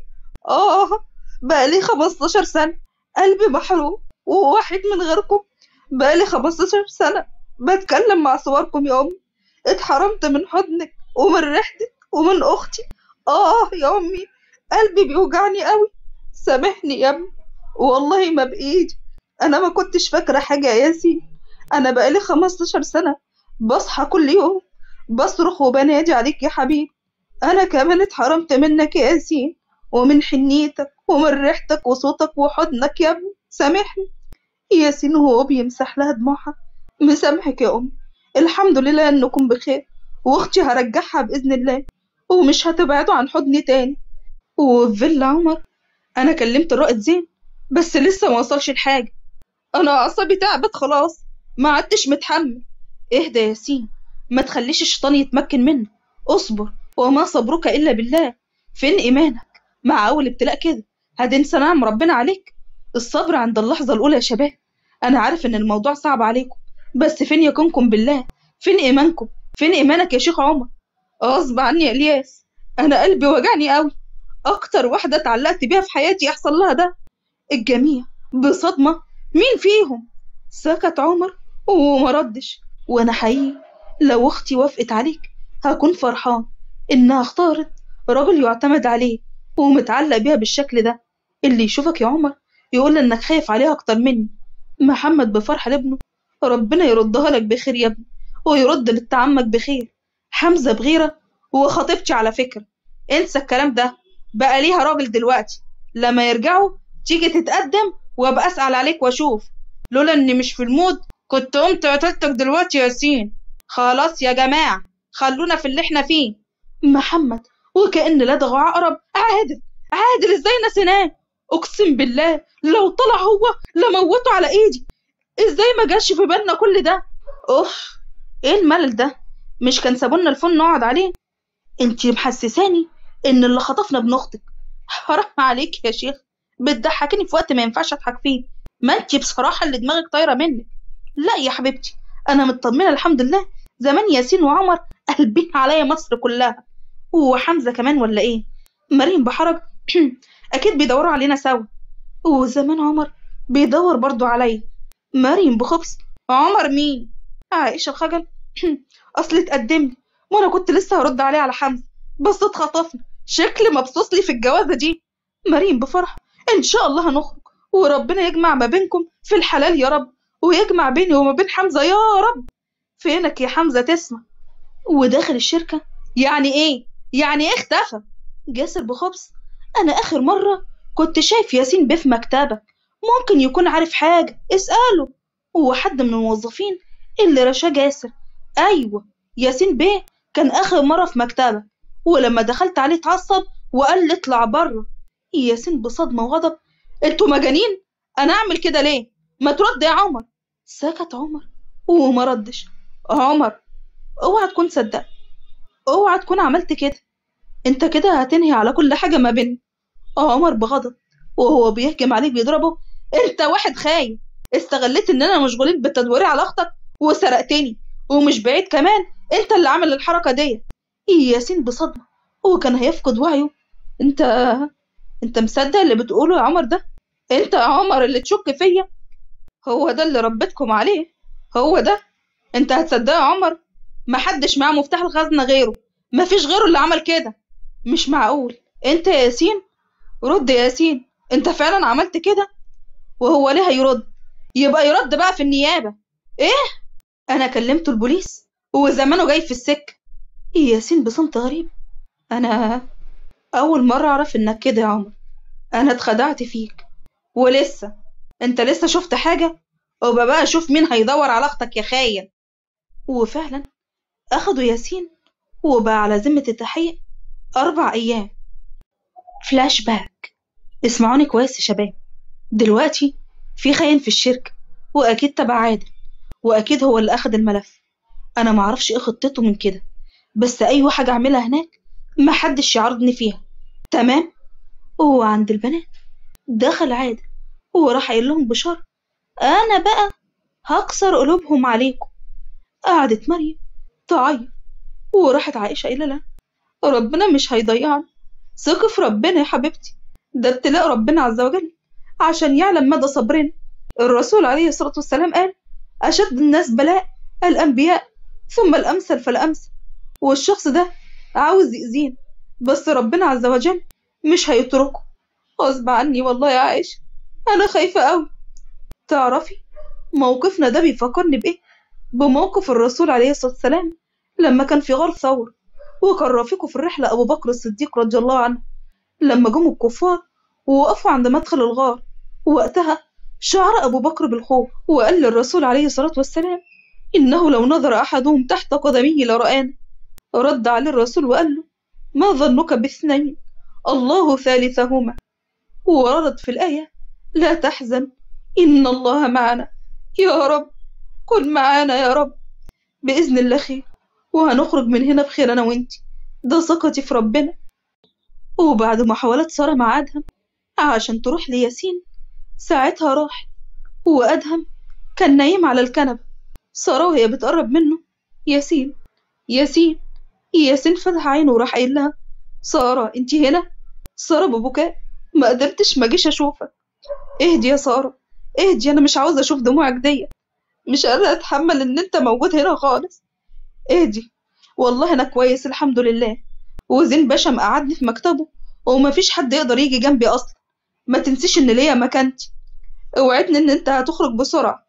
اه بقالي 15 سنة قلبي محروق وواحد من غيركم بقالي 15 سنة بتكلم مع صوركم يا امي اتحرمت من حضنك ومن ريحتك ومن اختي اه يا امي قلبي بيوجعني قوي سامحني يا ابني والله ما بايدي انا ما كنتش فاكره حاجه يا ياسين انا بقالي 15 سنه بصحى كل يوم بصرخ وبنادي عليك يا حبيبي انا كمان اتحرمت منك يا ياسين ومن حنيتك ومن ريحتك وصوتك وحضنك يا ابني سامحني ياسين وهو بيمسح لها دموعها مسامحك يا ام الحمد لله انكم بخير واختي هرجعها باذن الله ومش هتبعدوا عن حضني تاني وفي فيلا عمر انا كلمت الرائد زين بس لسه ما وصلش الحاجه انا اعصابي تعبت خلاص ما عدتش متحمل اهدى يا ياسين ما تخليش الشيطان يتمكن منك اصبر وما صبرك الا بالله فين ايمانك مع اول ابتلاء كده هتنسى نعم ربنا عليك الصبر عند اللحظه الاولى يا شباب انا عارف ان الموضوع صعب عليكم بس فين يقينكم بالله فين ايمانكم فين ايمانك يا شيخ عمر غصب عني يا الياس انا قلبي وجعني قوي اكتر واحده اتعلقت بيها في حياتي يحصل لها ده الجميع بصدمه مين فيهم سكت عمر وما ردش وانا حقيقي لو اختي وافقت عليك هكون فرحان انها اختارت راجل يعتمد عليه ومتعلق بيها بالشكل ده اللي يشوفك يا عمر يقول انك خايف عليها اكتر مني محمد بفرح لابنه ربنا يردها لك بخير يا ابني ويرد بنت عمك بخير حمزه بغيره وخطيبتي على فكره انسى الكلام ده بقى ليها راجل دلوقتي لما يرجعوا تيجي تتقدم وابقى اسال عليك واشوف لولا اني مش في المود كنت قمت قتلتك دلوقتي يا ياسين خلاص يا جماعه خلونا في اللي احنا فيه محمد وكأن لدغه عقرب عادل عادل ازاي نسيناه اقسم بالله لو طلع هو لموته على ايدي ازاي ما جاش في بالنا كل ده اوف ايه الملل ده مش كان سابولنا الفون نقعد عليه انتي محسساني ان اللي خطفنا ابن اختك حرام عليك يا شيخ بتضحكني في وقت ما ينفعش اضحك فيه ما انتي بصراحه اللي دماغك طايره منك لا يا حبيبتي انا مطمنه الحمد لله زمان ياسين وعمر قلبين عليا مصر كلها وحمزه كمان ولا ايه مريم بحرج اكيد بيدوروا علينا سوا وزمان عمر بيدور برضو عليا مريم بخبز عمر مين عائشة الخجل أصل اتقدم لي وأنا كنت لسه هرد عليه على حمزة بس اتخطفنا شكل مبسوط لي في الجوازة دي مريم بفرح إن شاء الله هنخرج وربنا يجمع ما بينكم في الحلال يا رب ويجمع بيني وما بين حمزة يا رب فينك يا حمزة تسمع وداخل الشركة يعني إيه؟ يعني إيه اختفى؟ جاسر بخبز أنا آخر مرة كنت شايف ياسين بيه في مكتبك ممكن يكون عارف حاجة اسأله هو حد من الموظفين اللي رشاه جاسر أيوة ياسين بيه كان آخر مرة في مكتبك ولما دخلت عليه اتعصب وقال لي اطلع بره ياسين بصدمة وغضب انتوا مجانين انا اعمل كده ليه ما ترد يا عمر سكت عمر وما ردش عمر اوعى تكون صدقت اوعى تكون عملت كده انت كده هتنهي على كل حاجة ما بيننا عمر بغضب وهو بيهجم عليه بيضربه انت واحد خاين استغليت اننا مشغولين بالتدوير على اختك وسرقتني ومش بعيد كمان انت اللي عامل الحركة دي ياسين بصدمة هو كان هيفقد وعيه انت انت مصدق اللي بتقوله يا عمر ده انت يا عمر اللي تشك فيا هو ده اللي ربيتكم عليه هو ده انت هتصدقه يا عمر محدش معاه مفتاح الخزنة غيره مفيش غيره اللي عمل كده مش معقول انت يا ياسين رد يا ياسين انت فعلا عملت كده وهو ليه هيرد يبقى يرد بقى في النيابة ايه انا كلمت البوليس وزمانه جاي في السكة ياسين بصمت غريب انا اول مرة اعرف انك كده يا عمر انا اتخدعت فيك ولسه انت لسه شفت حاجة وبقى بقى شوف مين هيدور على اختك يا خاين وفعلا اخدوا ياسين وبقى على ذمة التحقيق اربع ايام فلاش باك اسمعوني كويس يا شباب دلوقتي في خاين في الشركة واكيد تبع عادل واكيد هو اللي اخد الملف انا معرفش ايه خطته من كده بس اي حاجة اعملها هناك محدش يعارضني فيها تمام وعند البنات دخل عادل وراح قايل لهم بشارة أنا بقى هكسر قلوبهم عليكم قعدت مريم تعيط وراحت عائشة قايلة لها ربنا مش هيضيعني ثقي في ربنا يا حبيبتي ده ابتلاء ربنا عز وجل عشان يعلم مدى صبرنا الرسول عليه الصلاة والسلام قال أشد الناس بلاء الأنبياء ثم الأمثل فالأمثل والشخص ده عاوز يأذينا بس ربنا عز وجل مش هيتركه غصب عني والله يا عائشة أنا خايفة أوي تعرفي موقفنا ده بيفكرني بإيه؟ بموقف الرسول عليه الصلاة والسلام لما كان في غار ثور وكان رفيقه في الرحلة أبو بكر الصديق رضي الله عنه لما جم الكفار ووقفوا عند مدخل الغار ووقتها شعر أبو بكر بالخوف وقال للرسول عليه الصلاة والسلام إنه لو نظر أحدهم تحت قدميه لرآنا رد عليه الرسول وقال له ما ظنك باثنين الله ثالثهما وردت في الآية لا تحزن إن الله معنا يا رب كن معانا يا رب بإذن الله خير وهنخرج من هنا بخير أنا وإنتي ده ثقتي في ربنا وبعد محاولات سارة مع أدهم عشان تروح لياسين ساعتها راحت وأدهم كان نايم على الكنبة سارة وهي بتقرب منه ياسين ياسين ياسين فتح عينه وراح قايل لها سارة انتي هنا سارة ببكاء ما قدرتش ما جيش اشوفك اهدي يا سارة اهدي انا مش عاوزة اشوف دموعك دي مش قادرة اتحمل ان انت موجود هنا خالص اهدي والله انا كويس الحمد لله وزين باشا مقعدني في مكتبه ومفيش حد يقدر يجي جنبي اصلا ما تنسيش ان ليا مكانتي اوعدني ان انت هتخرج بسرعة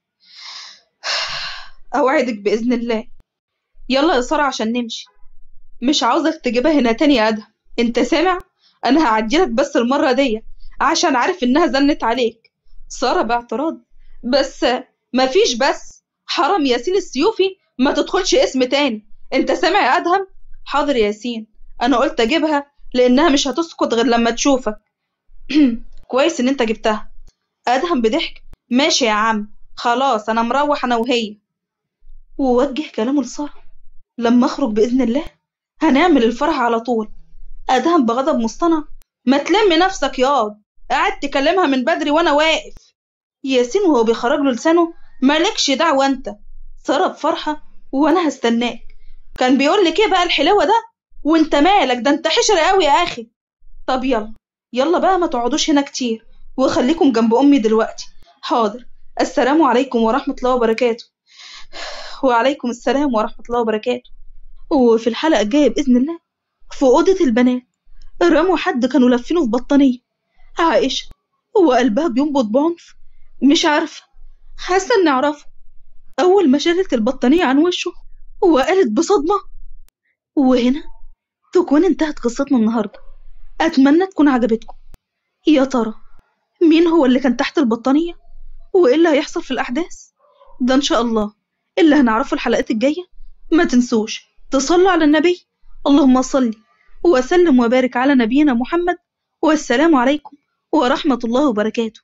اوعدك باذن الله يلا يا سارة عشان نمشي مش عاوزك تجيبها هنا تاني يا ادهم انت سامع انا هعديلك بس المرة دي عشان عارف انها زنت عليك سارة باعتراض بس مفيش بس حرام ياسين السيوفي ما تدخلش اسم تاني انت سامع يا ادهم حاضر يا ياسين انا قلت اجيبها لانها مش هتسكت غير لما تشوفك كويس ان انت جبتها ادهم بضحك ماشي يا عم خلاص انا مروح انا وهي ووجه كلامه لسارة لما اخرج باذن الله هنعمل الفرح على طول ادهم بغضب مصطنع ما تلم نفسك ياض قاعد تكلمها من بدري وانا واقف ياسين وهو بيخرج له لسانه مالكش دعوة انت سارة بفرحة وانا هستناك كان بيقول لك ايه بقى الحلاوة ده وانت مالك ده انت حشر قوي يا اخي طب يلا يلا بقى ما تقعدوش هنا كتير وخليكم جنب امي دلوقتي حاضر السلام عليكم ورحمة الله وبركاته وعليكم السلام ورحمة الله وبركاته وفي الحلقة الجاية بإذن الله في أوضة البنات رموا حد كانوا لافينه في بطانية عائشة وقلبها بينبض بعنف مش عارفة حاسة إني أعرفه أول ما شالت البطانية عن وشه وقالت بصدمة وهنا تكون انتهت قصتنا النهاردة أتمنى تكون عجبتكم يا ترى مين هو اللي كان تحت البطانية وإيه اللي هيحصل في الأحداث ده إن شاء الله اللي هنعرفه الحلقات الجاية ما تنسوش تصلوا على النبي اللهم صل وسلم وبارك على نبينا محمد والسلام عليكم ورحمة الله وبركاته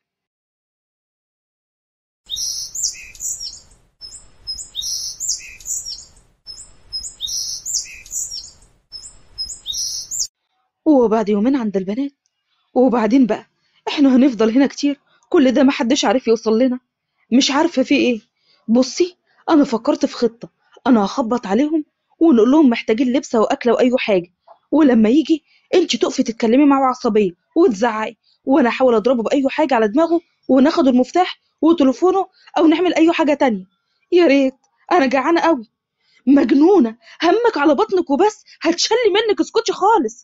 وبعد يومين عند البنات وبعدين بقى احنا هنفضل هنا كتير كل ده محدش عارف يوصل لنا مش عارفة في ايه بصي انا فكرت في خطة انا هخبط عليهم ونقول لهم محتاجين لبس او اكل او اي حاجة ولما يجي انت تقفي تتكلمي معاه بعصبية وتزعقي وانا احاول اضربه باي حاجة على دماغه وناخد المفتاح وتليفونه او نعمل اي حاجة تانية يا ريت انا جعانة قوي مجنونة همك على بطنك وبس هتشلي منك اسكتي خالص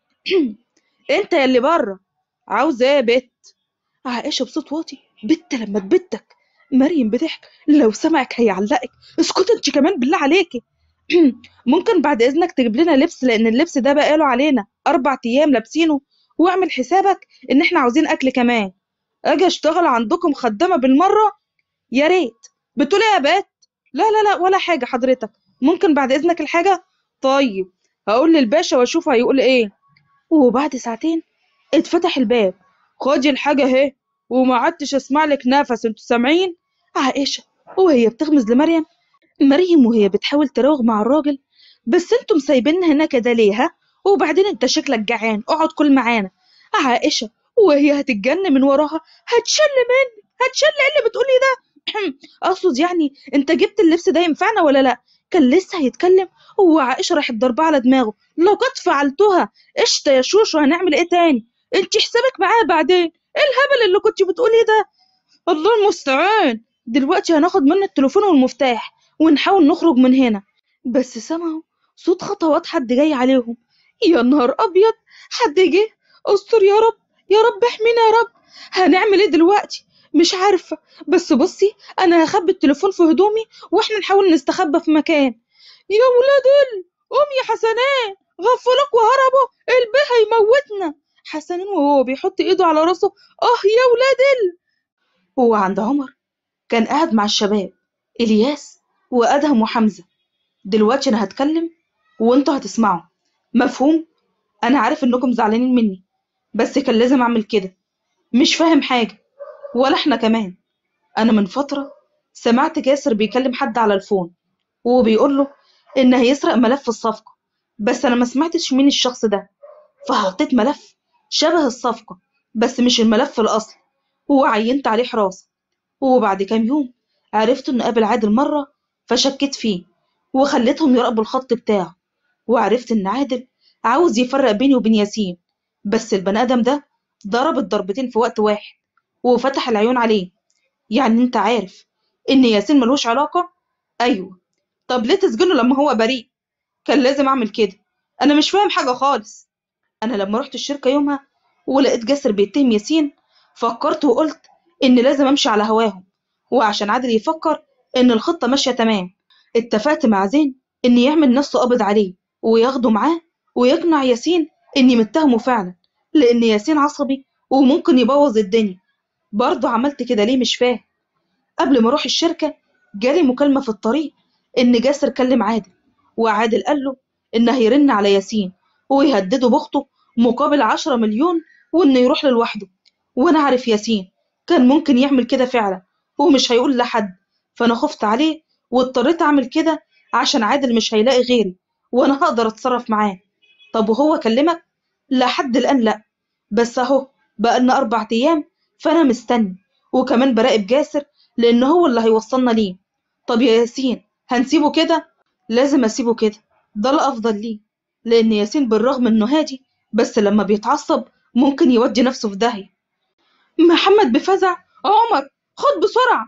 انت يا اللي بره عاوزة ايه يا بت عائشة بصوت واطي بت لما تبتك مريم بضحك لو سمعك هيعلقك اسكت انت كمان بالله عليكي ممكن بعد اذنك تجيب لنا لبس لان اللبس ده بقاله علينا اربع ايام لابسينه واعمل حسابك ان احنا عاوزين اكل كمان اجي اشتغل عندكم خدامة بالمرة يا ريت بتقول ايه يا بت لا لا لا ولا حاجة حضرتك ممكن بعد اذنك الحاجة طيب هقول للباشا واشوف هيقول ايه وبعد ساعتين اتفتح الباب خدي الحاجة اهي وما عدتش اسمع لك نفس انتوا سامعين عائشة وهي بتغمز لمريم مريم وهي بتحاول تراوغ مع الراجل بس انتم سايبيننا هنا كده ليه ها وبعدين انت شكلك جعان اقعد كل معانا عائشة وهي هتتجن من وراها هتشل منك هتشل ايه اللي بتقولي ده اقصد يعني انت جبت اللبس ده ينفعنا ولا لا كان لسه هيتكلم وعائشة راحت ضربة على دماغه لقد فعلتها قشطة يا شوشو هنعمل ايه تاني انت حسابك معايا بعدين ايه الهبل اللي كنت بتقوليه ده الله المستعان دلوقتي هناخد منه التليفون والمفتاح ونحاول نخرج من هنا بس سمعوا صوت خطوات حد جاي عليهم يا نهار ابيض حد جه استر يا رب يا رب احمينا يا رب هنعمل ايه دلوقتي مش عارفة بس بصي انا هخبي التليفون في هدومي واحنا نحاول نستخبى في مكان يا ولاد ال قوم يا حسنان غفلوك وهربوا البيه هيموتنا حسنان وهو بيحط ايده على راسه اه يا ولاد ال هو عند عمر كان قاعد مع الشباب الياس وادهم وحمزه دلوقتي انا هتكلم وانتوا هتسمعوا مفهوم انا عارف انكم زعلانين مني بس كان لازم اعمل كده مش فاهم حاجه ولا احنا كمان انا من فتره سمعت جاسر بيكلم حد على الفون وبيقول له ان هيسرق ملف الصفقه بس انا ما سمعتش مين الشخص ده فحطيت ملف شبه الصفقه بس مش الملف الاصلي وعينت عليه حراسه وبعد كام يوم عرفت انه قابل عادل مره فشكيت فيه وخليتهم يراقبوا الخط بتاعه وعرفت ان عادل عاوز يفرق بيني وبين ياسين بس البني ادم ده ضرب الضربتين في وقت واحد وفتح العيون عليه يعني انت عارف ان ياسين ملوش علاقه ايوه طب ليه تسجنه لما هو بريء كان لازم اعمل كده انا مش فاهم حاجه خالص انا لما رحت الشركه يومها ولقيت جاسر بيتهم ياسين فكرت وقلت ان لازم امشي على هواهم وعشان عادل يفكر ان الخطه ماشيه تمام اتفقت مع زين ان يعمل نفسه قابض عليه وياخده معاه ويقنع ياسين اني متهمه فعلا لان ياسين عصبي وممكن يبوظ الدنيا برضه عملت كده ليه مش فاهم قبل ما اروح الشركه جالي مكالمه في الطريق ان جاسر كلم عادل وعادل قال له ان هيرن على ياسين ويهدده باخته مقابل عشرة مليون وانه يروح له لوحده وانا عارف ياسين كان ممكن يعمل كده فعلا ومش هيقول لحد فانا خفت عليه واضطريت اعمل كده عشان عادل مش هيلاقي غيري وانا هقدر اتصرف معاه طب وهو كلمك لحد الان لا بس اهو بقالنا اربع ايام فانا مستني وكمان براقب جاسر لان هو اللي هيوصلنا ليه طب يا ياسين هنسيبه كده لازم اسيبه كده ده الافضل ليه لان ياسين بالرغم انه هادي بس لما بيتعصب ممكن يودي نفسه في داهيه محمد بفزع عمر خد بسرعه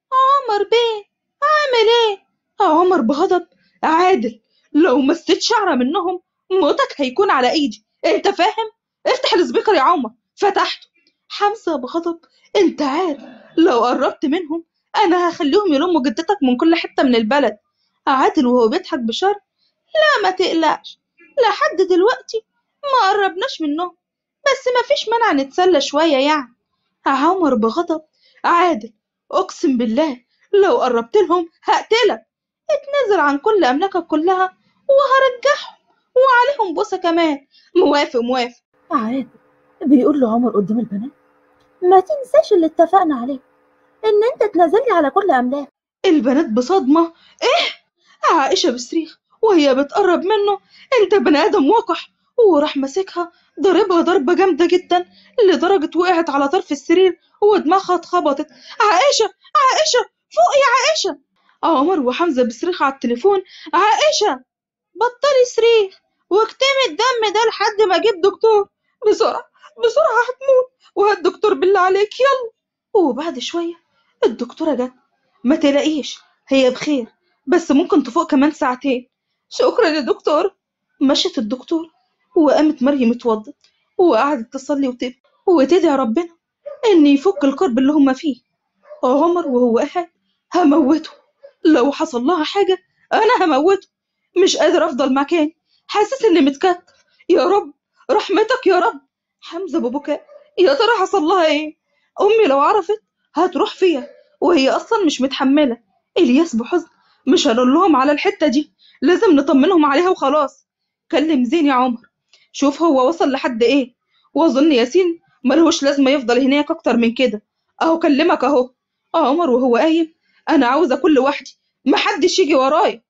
عمر بيه عامل ايه عمر بغضب عادل لو مسيت شعرة منهم موتك هيكون على ايدي انت فاهم افتح السبيكر يا عمر فتحته حمزة بغضب انت عارف لو قربت منهم انا هخليهم يلموا جدتك من كل حتة من البلد عادل وهو بيضحك بشر لا ما تقلقش لحد دلوقتي ما قربناش منهم بس ما فيش مانع نتسلى شوية يعني عمر بغضب عادل أقسم بالله لو قربت لهم هقتلك اتنازل عن كل أملاكك كلها وهرجعهم وعليهم بوسة كمان موافق موافق
عادل بيقول له عمر قدام البنات ما تنساش اللي اتفقنا عليه ان انت تنزلي على كل املاك
البنات بصدمة ايه عائشة بصريخ وهي بتقرب منه انت بني ادم وقح وراح ماسكها ضربها ضربة جامدة جدا لدرجة وقعت على طرف السرير ودماغها اتخبطت عائشة عائشة فوق يا عائشة عمر وحمزة بصريخ على التليفون عائشة بطلي صريخ واكتمي الدم ده لحد ما اجيب دكتور بسرعة بسرعة هتموت وهات دكتور بالله عليك يلا وبعد شوية الدكتورة جت ما تلاقيش هي بخير بس ممكن تفوق كمان ساعتين شكرا يا دكتور مشت الدكتور وقامت مريم اتوضت وقعدت تصلي وتبكي وتدعي ربنا ان يفك الكرب اللي هما فيه عمر وهو قاعد هموته لو حصل لها حاجة انا هموته مش قادر افضل مكاني حاسس اني متكتف يا رب رحمتك يا رب حمزة ببكاء يا ترى حصل لها ايه امي لو عرفت هتروح فيها وهي اصلا مش متحملة الياس بحزن مش هنقول لهم على الحتة دي لازم نطمنهم عليها وخلاص كلم زين يا عمر شوف هو وصل لحد ايه واظن ياسين ملهوش لازمة يفضل هناك اكتر من كده اهو كلمك اهو عمر وهو قايم انا عاوز اكل لوحدي محدش يجي ورايا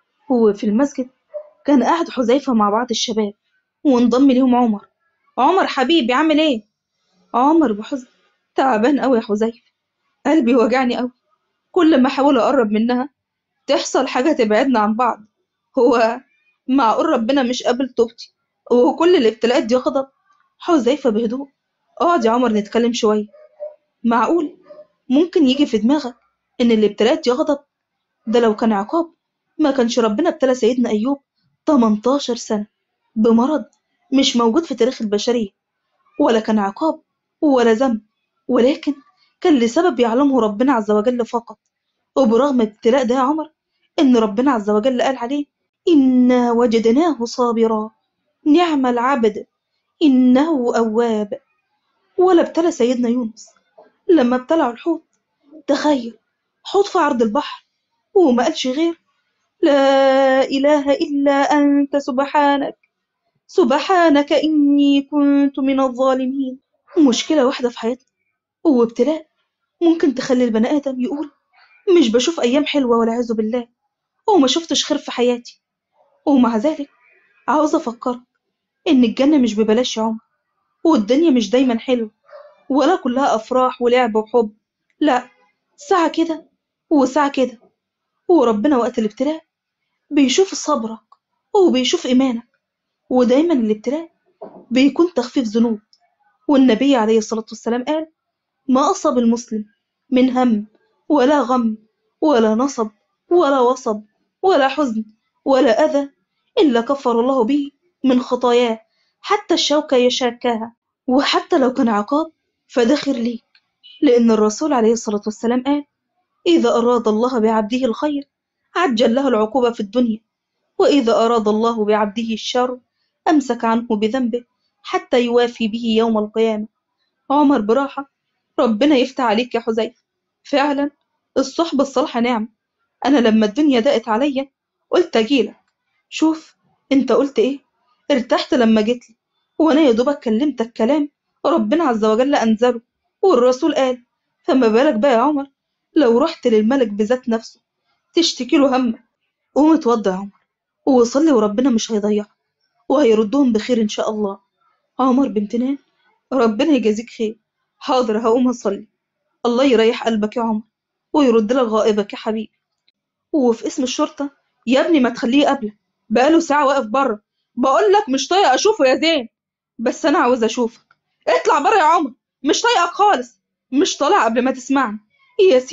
وفي المسجد كان قاعد حذيفة مع بعض الشباب وانضم ليهم عمر عمر حبيبي عامل ايه عمر بحزن تعبان قوي يا حذيفة قلبي وجعني قوي كل ما احاول اقرب منها تحصل حاجة تبعدنا عن بعض هو معقول ربنا مش قابل توبتي وكل الابتلاءات دي غضب حذيفة بهدوء اقعد يا عمر نتكلم شوية معقول ممكن يجي في دماغك ان الابتلاءات دي غضب ده لو كان عقاب ما كانش ربنا ابتلى سيدنا أيوب 18 سنة بمرض مش موجود في تاريخ البشرية ولا كان عقاب ولا ذنب ولكن كان لسبب يعلمه ربنا عز وجل فقط وبرغم ابتلاء ده يا عمر إن ربنا عز وجل قال عليه إنا وجدناه صابرا نعم العبد إنه أواب ولا ابتلى سيدنا يونس لما ابتلعوا الحوت تخيل حوت في عرض البحر وما قالش غير لا إله إلا أنت سبحانك سبحانك إني كنت من الظالمين مشكلة واحدة في حياتنا وابتلاء ممكن تخلي البني آدم يقول مش بشوف أيام حلوة والعياذ بالله وما شفتش خير في حياتي ومع ذلك عاوز أفكرك إن الجنة مش ببلاش يا عمر والدنيا مش دايما حلوة ولا كلها أفراح ولعب وحب لا ساعة كده وساعة كده وربنا وقت الابتلاء بيشوف صبرك وبيشوف إيمانك ودايما الابتلاء بيكون تخفيف ذنوب والنبي عليه الصلاة والسلام قال ما أصاب المسلم من هم ولا غم ولا نصب ولا وصب ولا حزن ولا أذى إلا كفر الله به من خطاياه حتى الشوكة يشاكاها وحتى لو كان عقاب فده خير ليك لأن الرسول عليه الصلاة والسلام قال إذا أراد الله بعبده الخير عجل له العقوبة في الدنيا وإذا أراد الله بعبده الشر أمسك عنه بذنبه حتى يوافي به يوم القيامة عمر براحة ربنا يفتح عليك يا حذيفة فعلا الصحبة الصالحة نعم أنا لما الدنيا ضاقت عليا قلت أجيلك شوف أنت قلت إيه ارتحت لما جيتلي وأنا يا دوبك كلمتك كلام ربنا عز وجل أنزله والرسول قال فما بالك بقى يا عمر لو رحت للملك بذات نفسه تشتكي له همك قوم اتوضى يا عمر وصلي وربنا مش هيضيعك وهيردهم بخير إن شاء الله عمر بامتنان ربنا يجازيك خير حاضر هقوم أصلي الله يريح قلبك يا عمر ويرد لك غائبك يا حبيبي وفي اسم الشرطة يا ابني ما تخليه قبلك بقاله ساعة واقف بره بقول لك مش طايق أشوفه يا زين بس أنا عاوز أشوفك اطلع بره يا عمر مش طايقك خالص مش طالع قبل ما تسمعني ياسين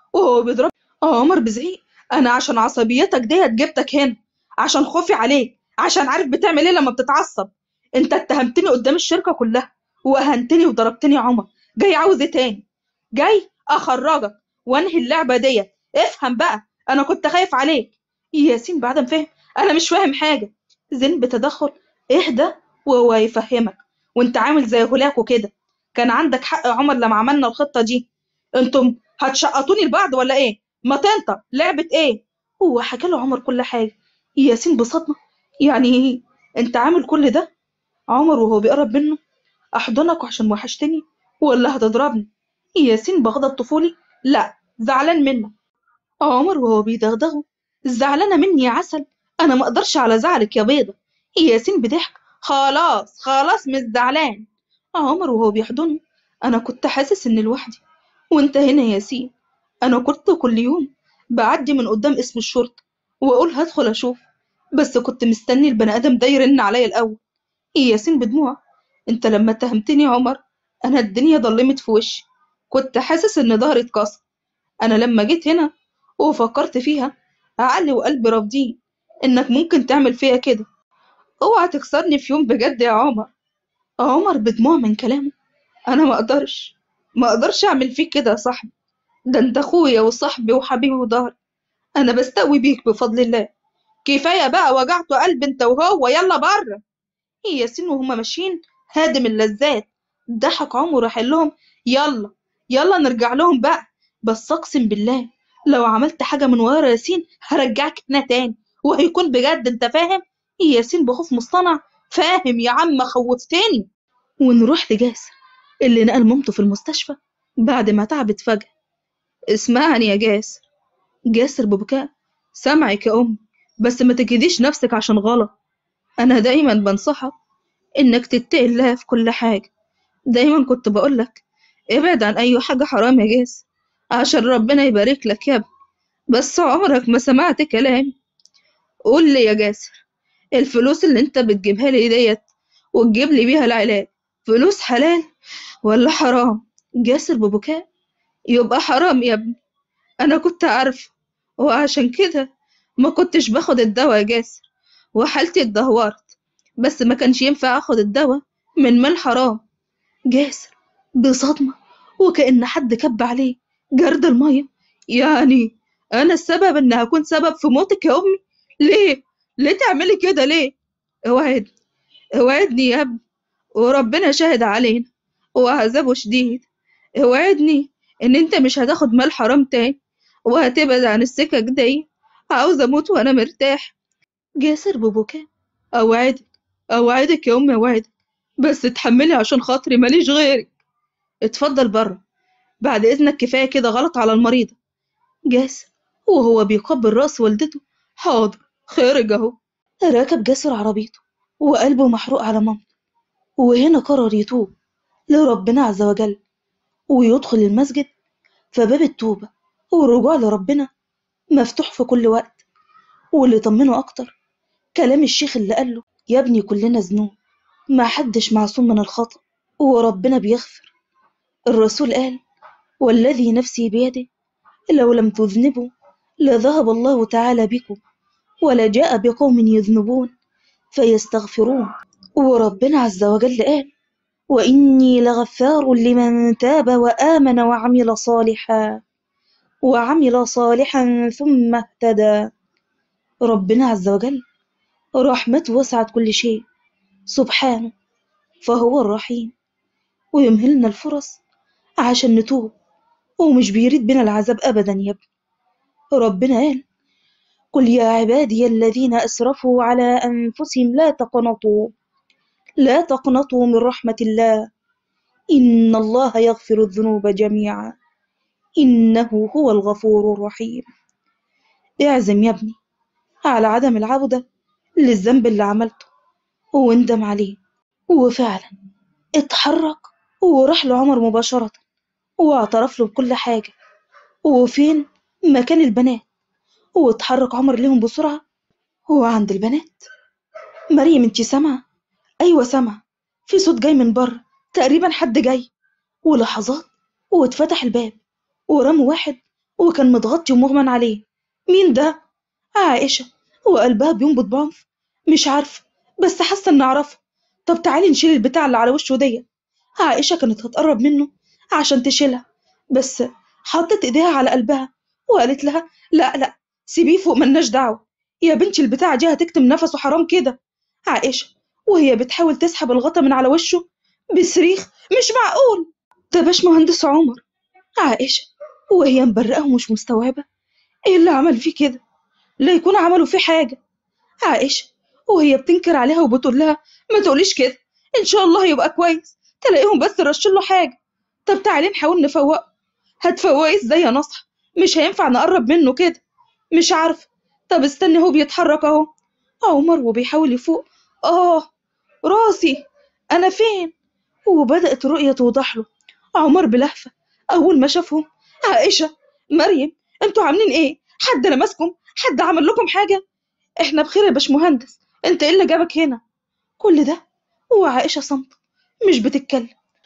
وهو بيضرب عمر بزعيق انا عشان عصبيتك ديت جبتك هنا عشان خوفي عليك عشان عارف بتعمل ايه لما بتتعصب انت اتهمتني قدام الشركة كلها وأهنتني وضربتني يا عمر جاي عاوز ايه تاني جاي اخرجك وانهي اللعبة ديت افهم بقى انا كنت خايف عليك ياسين بعد ما فهم انا مش فاهم حاجة زين بتدخل اهدى وهو يفهمك وانت عامل زي هولاكو كده كان عندك حق يا عمر لما عملنا الخطة دي انتم هتشقطوني لبعض ولا ايه ما تنطق لعبة ايه هو حكى له عمر كل حاجة ياسين بصدمة يعني ايه انت عامل كل ده عمر وهو بيقرب منه احضنك عشان وحشتني ولا هتضربني ياسين بغضب طفولي لا زعلان منك عمر وهو بيدغدغه زعلانة مني يا عسل انا ما اقدرش على زعلك يا بيضة ياسين بضحك خلاص خلاص مش زعلان عمر وهو بيحضنه انا كنت حاسس اني لوحدي وانت هنا يا ياسين انا كنت كل يوم بعدي من قدام اسم الشرطة واقول هدخل اشوف بس كنت مستني البني ادم ده يرن عليا الاول ياسين بدموع انت لما اتهمتني يا عمر انا الدنيا ضلمت في وشي كنت حاسس ان ظهري اتكسر انا لما جيت هنا وفكرت فيها عقلي وقلبي رافضين انك ممكن تعمل فيا كده اوعى تكسرني في يوم بجد يا عمر عمر بدموع من كلامه انا ما اقدرش ما اقدرش اعمل فيك كده يا صاحبي ده انت اخويا وصاحبي وحبيبي وضهري انا بستقوي بيك بفضل الله كفايه بقى وجعت قلب انت وهو يلا بره ياسين وهما ماشيين هادم اللذات ضحك عمر وراح قال لهم يلا يلا نرجع لهم بقى بس اقسم بالله لو عملت حاجه من ورا ياسين هرجعك هنا تاني وهيكون بجد انت فاهم ياسين بخوف مصطنع فاهم يا عم خوفتني ونروح لجاسر اللي نقل مامته في المستشفى بعد ما تعبت فجأة اسمعني يا جاسر جاسر ببكاء سامعك يا أم بس ما تجهديش نفسك عشان غلط أنا دايما بنصحك إنك تتقي الله في كل حاجة دايما كنت بقولك ابعد عن أي حاجة حرام يا جاسر عشان ربنا يبارك لك يا ابني بس عمرك ما سمعت كلامي قول لي يا جاسر الفلوس اللي انت بتجيبها لي ديت وتجيب لي بيها العلاج فلوس حلال ولا حرام جاسر ببكاء يبقى حرام يا ابني انا كنت عارفه وعشان كده ما كنتش باخد الدواء يا جاسر وحالتي اتدهورت بس ما كانش ينفع اخد الدواء من مال حرام جاسر بصدمة وكأن حد كب عليه جرد المية يعني أنا السبب إن هكون سبب في موتك يا أمي ليه؟ ليه تعملي كده ليه؟ اوعدني اوعدني يا ابني وربنا شاهد علينا وعذابه شديد اوعدني إن أنت مش هتاخد مال حرام تاني وهتبعد عن السكك دي عاوزة أموت وأنا مرتاح جاسر ببكاء أوعدك أوعدك يا أمي أوعدك بس اتحملي عشان خاطري ماليش غيرك اتفضل بره بعد إذنك كفاية كده غلط على المريضة جاسر وهو بيقبل رأس والدته حاضر خارج أهو راكب جاسر عربيته وقلبه محروق على مامته وهنا قرر يتوب لربنا عز وجل ويدخل المسجد فباب التوبة والرجوع لربنا مفتوح في كل وقت واللي طمنه أكتر كلام الشيخ اللي قاله يا ابني كلنا ذنوب ما حدش معصوم من الخطأ وربنا بيغفر الرسول قال والذي نفسي بيده لو لم تذنبوا لذهب الله تعالى بكم ولجاء بقوم يذنبون فيستغفرون وربنا عز وجل قال وإني لغفار لمن تاب وآمن وعمل صالحا وعمل صالحا ثم اهتدى ربنا عز وجل رحمته وسعت كل شيء سبحانه فهو الرحيم ويمهلنا الفرص عشان نتوب ومش بيريد بنا العذاب أبدا يا ابني ربنا قال قل يا عبادي الذين أسرفوا على أنفسهم لا تقنطوا لا تقنطوا من رحمة الله إن الله يغفر الذنوب جميعا إنه هو الغفور الرحيم اعزم يا ابني على عدم العودة للذنب اللي عملته واندم عليه وفعلا اتحرك وراح لعمر مباشرة واعترف له بكل حاجة وفين مكان البنات واتحرك عمر ليهم بسرعة وعند البنات مريم انتي سامعة أيوة سامعة في صوت جاي من بره تقريبا حد جاي ولحظات واتفتح الباب ورموا واحد وكان متغطي ومغمى عليه مين ده عائشة وقلبها بينبض بعنف مش عارفة بس حاسة إني أعرفه طب تعالي نشيل البتاع اللي على وشه دي عائشة كانت هتقرب منه عشان تشيلها بس حطت إيديها على قلبها وقالت لها لا لا سيبيه فوق ملناش دعوة يا بنتي البتاعة دي هتكتم نفسه حرام كده عائشة وهي بتحاول تسحب الغطا من على وشه بصريخ مش معقول ده باش مهندس عمر عائشة وهي مبرقة ومش مستوعبة ايه اللي عمل فيه كده لا يكون عملوا فيه حاجة عائشة وهي بتنكر عليها وبتقول لها ما تقوليش كده ان شاء الله هيبقى كويس تلاقيهم بس رشوا له حاجة طب تعالي نحاول نفوقه هتفوقي ازاي يا نصح مش هينفع نقرب منه كده مش عارفة طب استني هو بيتحرك اهو عمر وبيحاول يفوق اه راسي انا فين وبدأت الرؤية توضح له عمر بلهفة أول ما شافهم عائشة مريم انتوا عاملين ايه حد لمسكم حد عمل لكم حاجة احنا بخير يا باشمهندس انت ايه اللي جابك هنا كل ده وعائشة صمت مش بتتكلم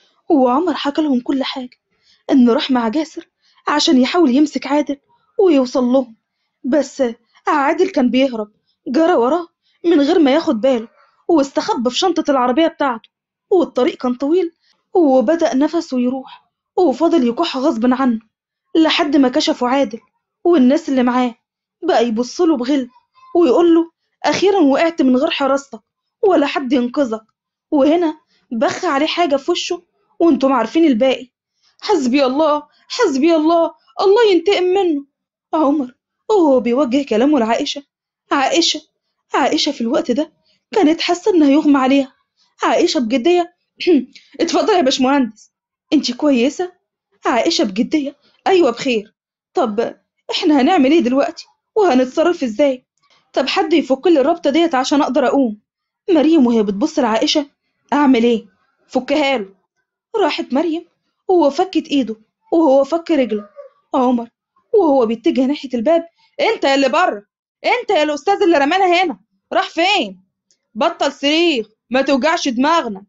وعمر حكى لهم كل حاجة انه راح مع جاسر عشان يحاول يمسك عادل ويوصل لهم بس عادل كان بيهرب جرى وراه من غير ما ياخد باله واستخبى في شنطة العربية بتاعته والطريق كان طويل وبدأ نفسه يروح وفضل يكح غصب عنه لحد ما كشفوا عادل والناس اللي معاه بقى يبصله بغل ويقول له أخيرا وقعت من غير حراستك ولا حد ينقذك وهنا بخ عليه حاجة في وشه وانتم عارفين الباقي حسبي الله حسبي الله الله ينتقم منه عمر وهو بيوجه كلامه لعائشة عائشة عائشة في الوقت ده كانت حاسة إنها يغمى عليها عائشة بجدية اتفضل يا باشمهندس انتي كويسة؟ عائشة بجدية أيوة بخير طب احنا هنعمل ايه دلوقتي؟ وهنتصرف ازاي؟ طب حد يفك لي الرابطة ديت عشان أقدر أقوم مريم وهي بتبص لعائشة أعمل ايه؟ فكها له راحت مريم وهو فكت ايده وهو فك رجله عمر وهو بيتجه ناحية الباب انت يا اللي بره انت يا الأستاذ اللي رمانا هنا راح فين؟ بطل صريخ ما توجعش دماغنا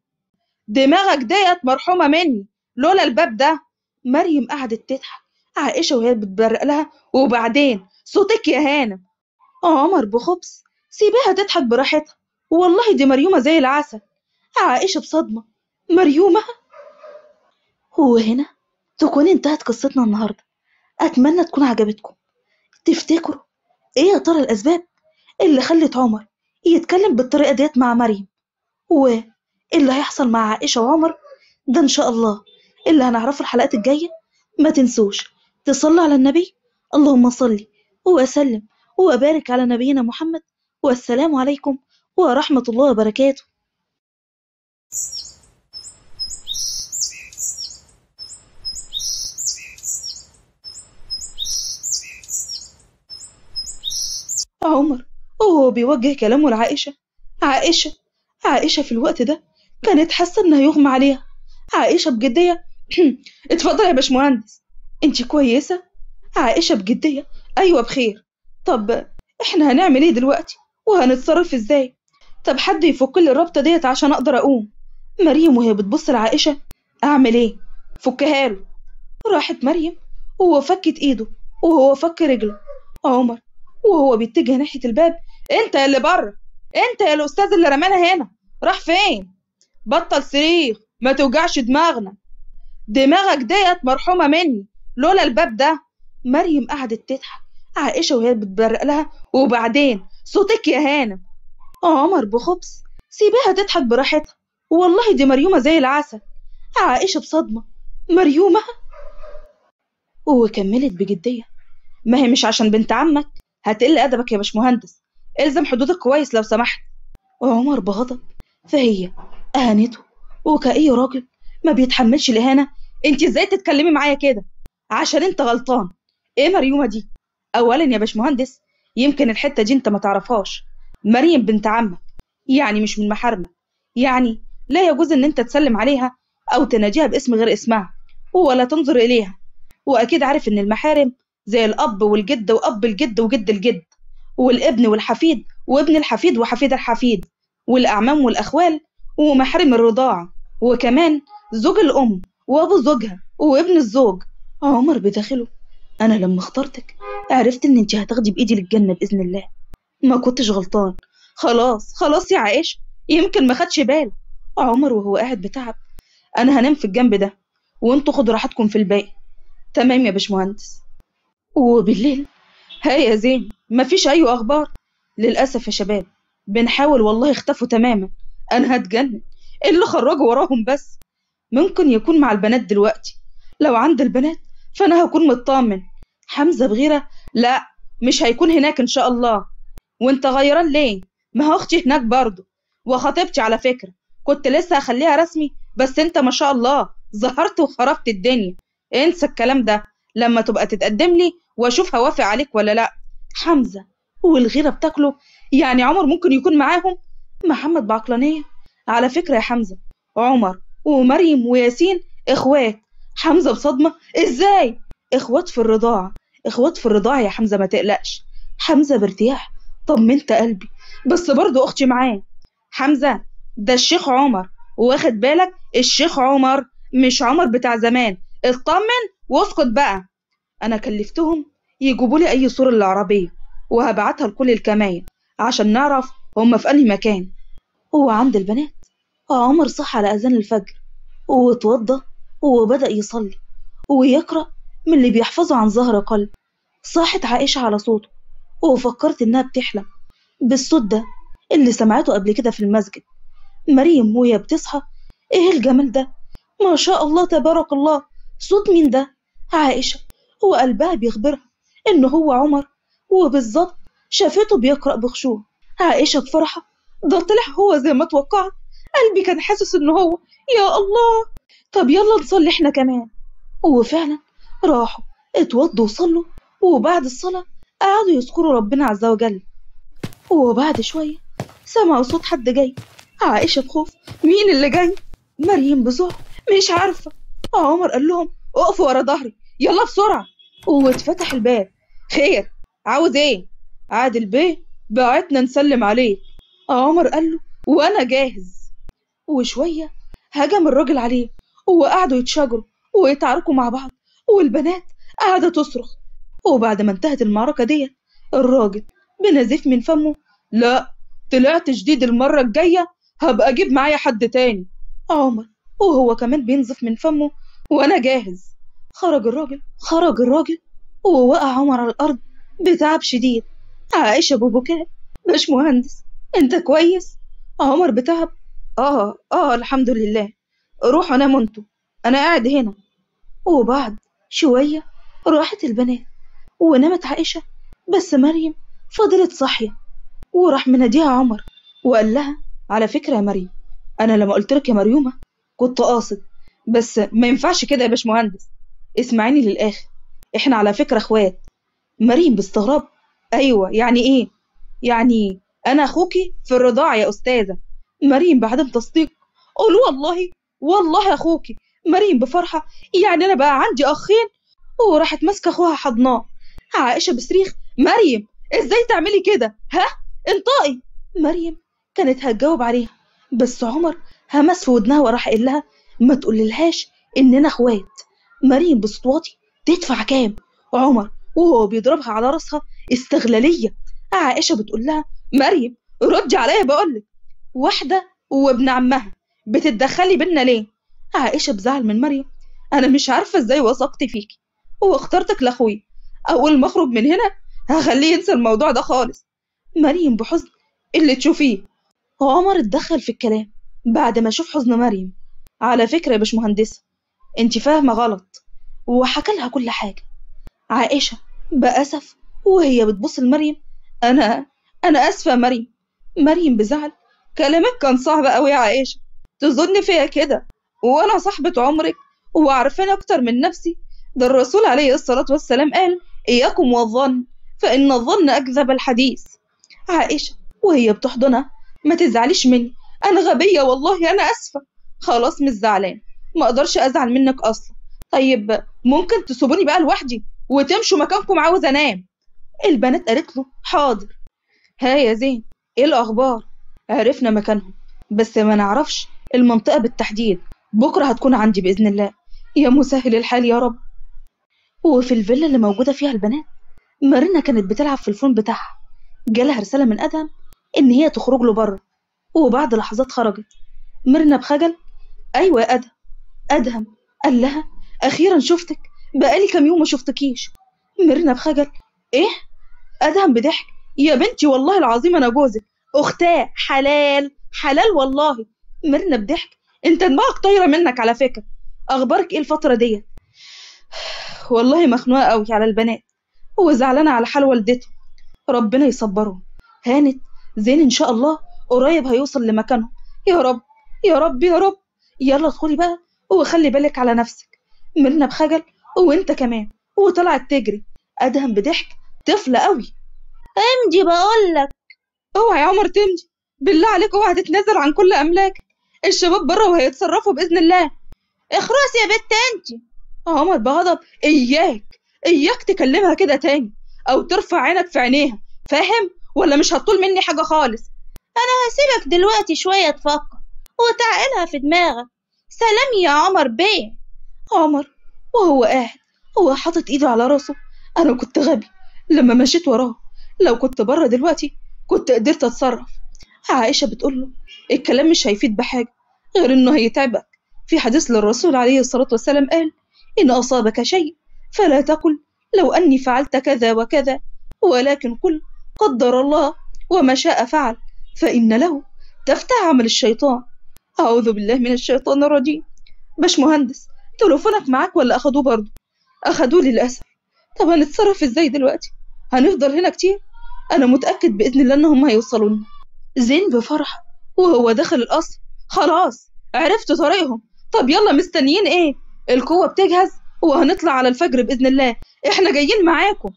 دماغك ديت مرحومة مني لولا الباب ده مريم قعدت تضحك عائشة وهي بتبرق لها وبعدين صوتك يا هانم عمر بخبز سيبيها تضحك براحتها والله دي مريومة زي العسل عائشة بصدمة مريومة وهنا تكون انتهت قصتنا النهاردة أتمنى تكون عجبتكم تفتكروا ايه يا ترى الأسباب اللي خلت عمر يتكلم بالطريقة ديت مع مريم وايه اللي هيحصل مع عائشة وعمر ده إن شاء الله اللي هنعرفه الحلقات الجاية ما تنسوش تصلوا على النبي اللهم صل وسلم وبارك على نبينا محمد والسلام عليكم ورحمة الله وبركاته عمر وهو بيوجه كلامه لعائشة عائشة عائشة في الوقت ده كانت حاسة إنها يغمى عليها عائشة بجدية اتفضل يا باشمهندس انتي كويسة؟ عائشة بجدية أيوة بخير طب احنا هنعمل ايه دلوقتي؟ وهنتصرف ازاي؟ طب حد يفك لي الرابطة ديت عشان أقدر أقوم مريم وهي بتبص لعائشة أعمل ايه؟ فكها له راحت مريم وهو فكت ايده وهو فك رجله عمر وهو بيتجه ناحية الباب انت يا اللي بره انت يا الأستاذ اللي رمانا هنا راح فين؟ بطل صريخ ما توجعش دماغنا دماغك ديت مرحومة مني لولا الباب ده مريم قعدت تضحك عائشة وهي بتبرق لها وبعدين صوتك يا هانم عمر بخبز سيبيها تضحك براحتها والله دي مريومة زي العسل عائشة بصدمة مريومة وكملت بجدية ما هي مش عشان بنت عمك هتقل أدبك يا باشمهندس الزم حدودك كويس لو سمحت وعمر بغضب فهي أهانته وكأي راجل ما بيتحملش الإهانة انت ازاي تتكلمي معايا كده عشان انت غلطان ايه مريومة دي اولا يا باشمهندس يمكن الحتة دي انت ما تعرفهاش مريم بنت عمك يعني مش من محارمك يعني لا يجوز ان انت تسلم عليها او تناديها باسم غير اسمها ولا تنظر اليها واكيد عارف ان المحارم زي الاب والجد واب الجد وجد الجد والابن والحفيد وابن الحفيد وحفيد الحفيد والاعمام والاخوال ومحارم الرضاعة وكمان زوج الام وابو زوجها وابن الزوج عمر بداخله أنا لما اخترتك عرفت إن أنت هتاخدي بإيدي للجنة بإذن الله ما كنتش غلطان خلاص خلاص يا عائشة يمكن ما خدش باله عمر وهو قاعد بتعب أنا هنام في الجنب ده وانتوا خدوا راحتكم في الباقي تمام يا باشمهندس وبالليل ها يا زين مفيش أي أخبار للأسف يا شباب بنحاول والله اختفوا تماما أنا هتجنن إيه اللي خرجوا وراهم بس ممكن يكون مع البنات دلوقتي لو عند البنات فأنا هكون مطمن حمزة بغيرة لا مش هيكون هناك إن شاء الله وانت غيران ليه ما هو أختي هناك برضه وخطيبتي على فكرة كنت لسه هخليها رسمي بس انت ما شاء الله ظهرت وخربت الدنيا انسى الكلام ده لما تبقى تتقدم لي واشوف هوافق عليك ولا لا حمزة والغيرة بتاكله يعني عمر ممكن يكون معاهم محمد بعقلانية على فكرة يا حمزة عمر ومريم وياسين اخوات حمزة بصدمة ازاي اخوات في الرضاعة اخوات في الرضاعة يا حمزة ما تقلقش حمزة بارتياح طمنت قلبي بس برضو اختي معاه حمزة ده الشيخ عمر واخد بالك الشيخ عمر مش عمر بتاع زمان اطمن واسكت بقى انا كلفتهم يجيبوا لي اي صورة للعربية وهبعتها لكل الكماين عشان نعرف هما في انهي مكان هو عند البنات عمر صح على اذان الفجر واتوضى وبدأ يصلي ويقرأ من اللي بيحفظه عن ظهر قلب صاحت عائشة على صوته وفكرت إنها بتحلم بالصوت ده اللي سمعته قبل كده في المسجد مريم وهي بتصحى إيه الجمال ده ما شاء الله تبارك الله صوت مين ده عائشة وقلبها بيخبرها إن هو عمر وبالظبط شافته بيقرأ بخشوع عائشة بفرحة ده طلع هو زي ما توقعت قلبي كان حاسس إن هو يا الله طب يلا نصلي إحنا كمان وفعلا راحوا اتوضوا وصلوا وبعد الصلاة قعدوا يذكروا ربنا عز وجل وبعد شوية سمعوا صوت حد جاي عائشة بخوف مين اللي جاي مريم بذوق مش عارفة عمر قال لهم اقفوا ورا ظهري يلا بسرعة واتفتح الباب خير عاوز ايه عادل بيه بعتنا نسلم عليه عمر قال له وانا جاهز وشوية هجم الراجل عليه وقعدوا يتشاجروا ويتعاركوا مع بعض والبنات قاعدة تصرخ وبعد ما انتهت المعركة دي الراجل بنزيف من فمه لا طلعت جديد المرة الجاية هبقى أجيب معايا حد تاني عمر وهو كمان بينزف من فمه وأنا جاهز خرج الراجل خرج الراجل ووقع عمر على الأرض بتعب شديد عائشة ببكاء باش مهندس أنت كويس عمر بتعب آه آه الحمد لله روحوا ناموا انتوا أنا قاعد هنا وبعد شوية راحت البنات ونامت عائشة بس مريم فضلت صاحية وراح مناديها عمر وقال لها على فكرة يا مريم أنا لما قلت لك يا مريومة كنت قاصد بس ما ينفعش كده يا باشمهندس اسمعيني للآخر إحنا على فكرة إخوات مريم باستغراب أيوة يعني إيه؟ يعني أنا أخوكي في الرضاعة يا أستاذة مريم بعدم تصديق قول والله والله أخوكي مريم بفرحة يعني أنا بقى عندي أخين وراحت ماسكة أخوها حضناه عائشة بصريخ مريم إزاي تعملي كده ها انطقي مريم كانت هتجاوب عليها بس عمر همس في ودنها وراح قال لها ما تقوللهاش إننا إخوات مريم بصوت واطي تدفع كام عمر وهو بيضربها على راسها استغلالية عائشة بتقول لها مريم ردي عليا بقولك واحدة وابن عمها بتتدخلي بينا ليه عائشة بزعل من مريم أنا مش عارفة إزاي وثقت فيكي واخترتك لأخوي أول ما أخرج من هنا هخليه ينسى الموضوع ده خالص مريم بحزن اللي تشوفيه عمر اتدخل في الكلام بعد ما شاف حزن مريم على فكرة يا باشمهندسة انت فاهمة غلط وحكى لها كل حاجة عائشة بأسف وهي بتبص لمريم أنا أنا آسفة يا مريم مريم بزعل كلامك كان صعب أوي يا عائشة تظن فيا كده وأنا صاحبة عمرك وعارفين أكتر من نفسي ده الرسول عليه الصلاة والسلام قال إياكم والظن فإن الظن أكذب الحديث عائشة وهي بتحضنها ما تزعليش مني أنا غبية والله أنا آسفة خلاص مش زعلان ما أقدرش أزعل منك أصلا طيب ممكن تسيبوني بقى لوحدي وتمشوا مكانكم عاوز أنام البنات قالت له حاضر ها يا زين إيه الأخبار عرفنا مكانهم بس ما نعرفش المنطقة بالتحديد بكرة هتكون عندي بإذن الله يا مسهل الحال يا رب وفي الفيلا اللي موجودة فيها البنات مارينا كانت بتلعب في الفون بتاعها جالها رسالة من أدهم إن هي تخرج له بره وبعد لحظات خرجت ميرنا بخجل أيوة يا أدهم أدهم قال لها أخيرا شفتك بقالي كام يوم ما شفتكيش ميرنا بخجل إيه أدهم بضحك يا بنتي والله العظيم أنا جوزك أختاه حلال حلال والله ميرنا بضحك أنت دماغك طايرة منك على فكرة أخبارك إيه الفترة ديت والله مخنوقة قوي على البنات وزعلانة على حال والدته ربنا يصبرهم هانت زين إن شاء الله قريب هيوصل لمكانهم يا رب يا رب يا رب يلا ادخلي بقى وخلي بالك على نفسك ميرنا بخجل وانت كمان وطلعت تجري ادهم بضحك طفلة قوي
امجي بقولك
اوعى يا عمر تمشي بالله عليك اوعى تتنازل عن كل املاكك الشباب بره وهيتصرفوا باذن الله
اخرسي يا بت انت
عمر بغضب اياك اياك تكلمها كده تاني او ترفع عينك في عينيها فاهم ولا مش هتطول مني حاجه خالص
انا هسيبك دلوقتي شوية تفكر وتعقلها في دماغك سلام يا عمر بيه
عمر وهو قاعد هو حاطط ايده على راسه انا كنت غبي لما مشيت وراه لو كنت بره دلوقتي كنت قدرت اتصرف عائشة بتقول له الكلام مش هيفيد بحاجة غير انه هيتعبك في حديث للرسول عليه الصلاة والسلام قال إن أصابك شيء فلا تقل لو أني فعلت كذا وكذا ولكن قل قدر الله وما شاء فعل فإن له تفتح عمل الشيطان أعوذ بالله من الشيطان الرجيم باش مهندس تليفونك معاك ولا أخدوه برضه أخدوه للأسف طب هنتصرف إزاي دلوقتي هنفضل هنا كتير أنا متأكد بإذن الله إنهم هيوصلوا لنا زين بفرح وهو داخل القصر خلاص عرفت طريقهم طب يلا مستنيين ايه القوة بتجهز وهنطلع على الفجر بإذن الله احنا جايين معاكم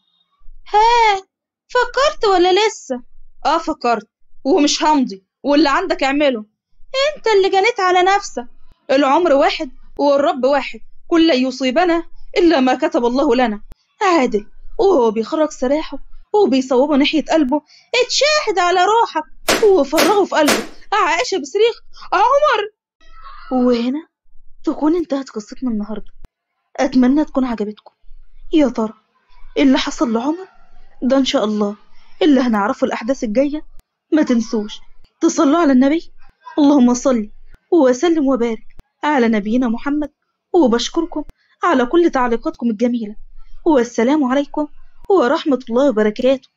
ها فكرت ولا لسه
اه فكرت ومش همضي واللي عندك اعمله
انت اللي جنيت على نفسك
العمر واحد والرب واحد كل يصيبنا إلا ما كتب الله لنا عادل وهو بيخرج سراحه وبيصوبه ناحية قلبه
اتشاهد على روحك
وفرغه في قلبه عائشة بصريخ عمر وهنا تكون انتهت قصتنا النهاردة أتمنى تكون عجبتكم يا ترى إيه اللي حصل لعمر ده إن شاء الله اللي هنعرفه الأحداث الجاية ما تنسوش تصلوا على النبي اللهم صل وسلم وبارك على نبينا محمد وبشكركم على كل تعليقاتكم الجميلة والسلام عليكم ورحمة الله وبركاته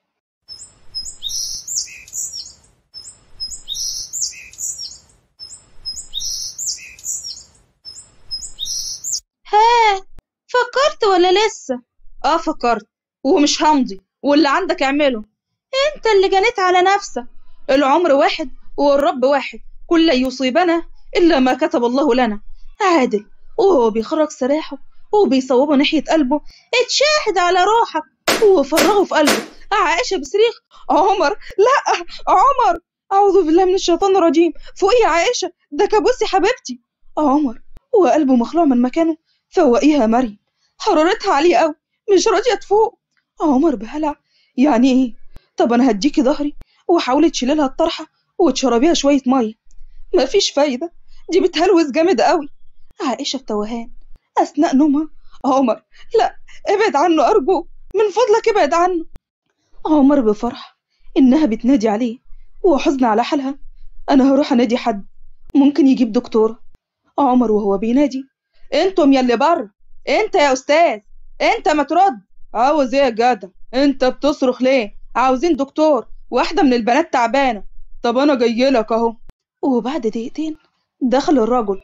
ها فكرت ولا لسه
اه فكرت ومش همضي واللي عندك اعمله
انت اللي جنيت على نفسك
العمر واحد والرب واحد كل يصيبنا إلا ما كتب الله لنا عادل وهو بيخرج سراحه وبيصوبه ناحية قلبه
اتشاهد على روحك
وفرغه في قلبه عائشة بصريخ عمر لا عمر أعوذ بالله من الشيطان الرجيم فوقي يا عائشة ده كابوس يا حبيبتي عمر وقلبه مخلوع من مكانه فوقيها مريم حرارتها عالية أوي مش راضية تفوق عمر بهلع يعني إيه طب أنا هديكي ظهري وحاولي تشيلي لها الطرحة وتشربيها شوية مية مفيش فايدة دي بتهلوس جامد قوي عائشة بتوهان أثناء نومها عمر لا ابعد عنه أرجوك من فضلك ابعد عنه عمر بفرح إنها بتنادي عليه وحزن على حالها أنا هروح أنادي حد ممكن يجيب دكتور عمر وهو بينادي انتم يا اللي بره انت يا أستاذ انت ما ترد عاوز ايه يا جدع انت بتصرخ ليه عاوزين دكتور واحدة من البنات تعبانة طب أنا جاي لك أهو وبعد دقيقتين دخل الرجل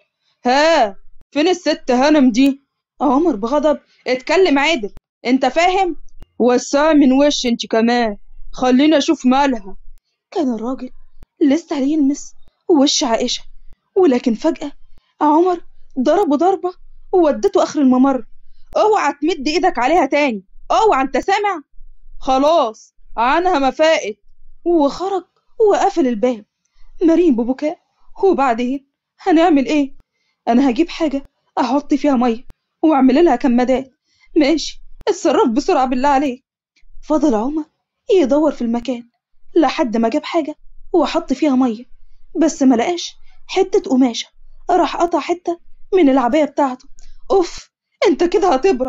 ها فين الست هانم دي عمر بغضب اتكلم عادل انت فاهم وسع من وش انت كمان خليني اشوف مالها كان الراجل لسه هيلمس وش عائشة ولكن فجأة عمر ضربه ضربة وودته آخر الممر اوعى تمد ايدك عليها تاني اوعى انت سامع خلاص عنها ما فاقت وخرج وقفل الباب مريم ببكاء وبعدين هنعمل ايه انا هجيب حاجة احط فيها مية واعمل لها كمادات ماشي اتصرف بسرعة بالله عليك فضل عمر يدور في المكان لحد ما جاب حاجة وحط فيها مية بس ما لقاش حتة قماشة راح قطع حتة من العباية بتاعته اوف انت كده هتبرد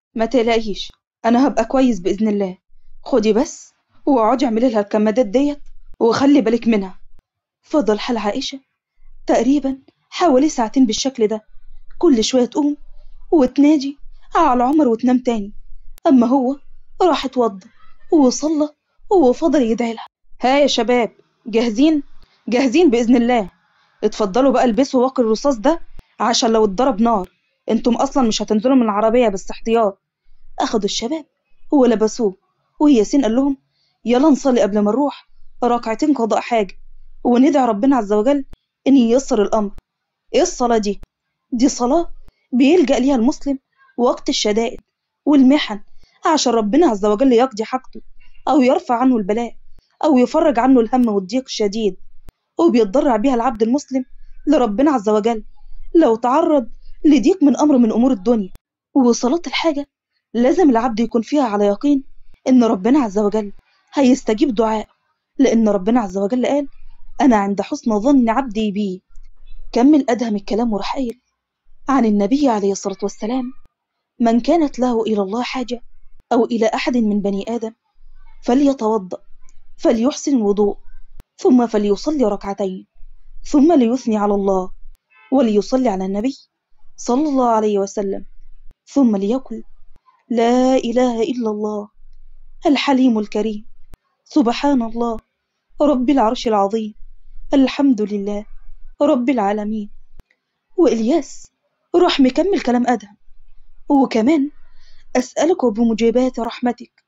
ما تقلقيش انا هبقى كويس باذن الله خدي بس واقعدي اعملي لها الكمادات ديت وخلي بالك منها فضل حال عائشه تقريبا حوالي ساعتين بالشكل ده كل شويه تقوم وتنادي على عمر وتنام تاني اما هو راح اتوضى وصلى وفضل يدعي لها ها يا شباب جاهزين جاهزين باذن الله اتفضلوا بقى البسوا واقي الرصاص ده عشان لو اتضرب نار انتم اصلا مش هتنزلوا من العربيه بس احتياط اخدوا الشباب ولبسوه وياسين قال لهم يلا نصلي قبل ما نروح ركعتين قضاء حاجه وندعي ربنا عز وجل ان ييسر الامر ايه الصلاه دي دي صلاه بيلجأ ليها المسلم وقت الشدائد والمحن عشان ربنا عز وجل يقضي حاجته أو يرفع عنه البلاء أو يفرج عنه الهم والضيق الشديد وبيتضرع بيها العبد المسلم لربنا عز وجل لو تعرض لضيق من أمر من أمور الدنيا وصلاة الحاجة لازم العبد يكون فيها على يقين إن ربنا عز وجل هيستجيب دعاء لأن ربنا عز وجل قال أنا عند حسن ظن عبدي بي كمل أدهم الكلام وراح قايل عن النبي عليه الصلاة والسلام من كانت له إلى الله حاجة أو إلى أحد من بني آدم فليتوضأ فليحسن الوضوء ثم فليصلي ركعتين ثم ليثني على الله وليصلي على النبي صلى الله عليه وسلم ثم ليقل لا إله إلا الله الحليم الكريم سبحان الله رب العرش العظيم الحمد لله رب العالمين وإلياس راح مكمل كلام أدهم وكمان أسألك بمجيبات رحمتك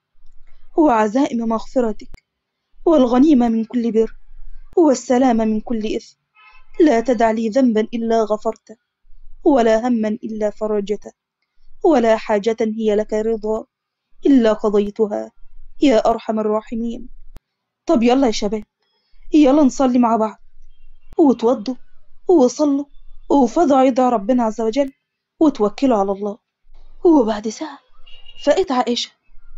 وعزائم مغفرتك والغنيمة من كل بر والسلام من كل إثم لا تدع لي ذنبا إلا غفرته ولا هما إلا فرجته ولا حاجة هي لك رضا إلا قضيتها يا أرحم الراحمين طب يلا يا شباب يلا نصلي مع بعض وتوضوا وصلوا وفضعوا يدعوا ربنا عز وجل وتوكلوا على الله وبعد ساعة فقت عائشة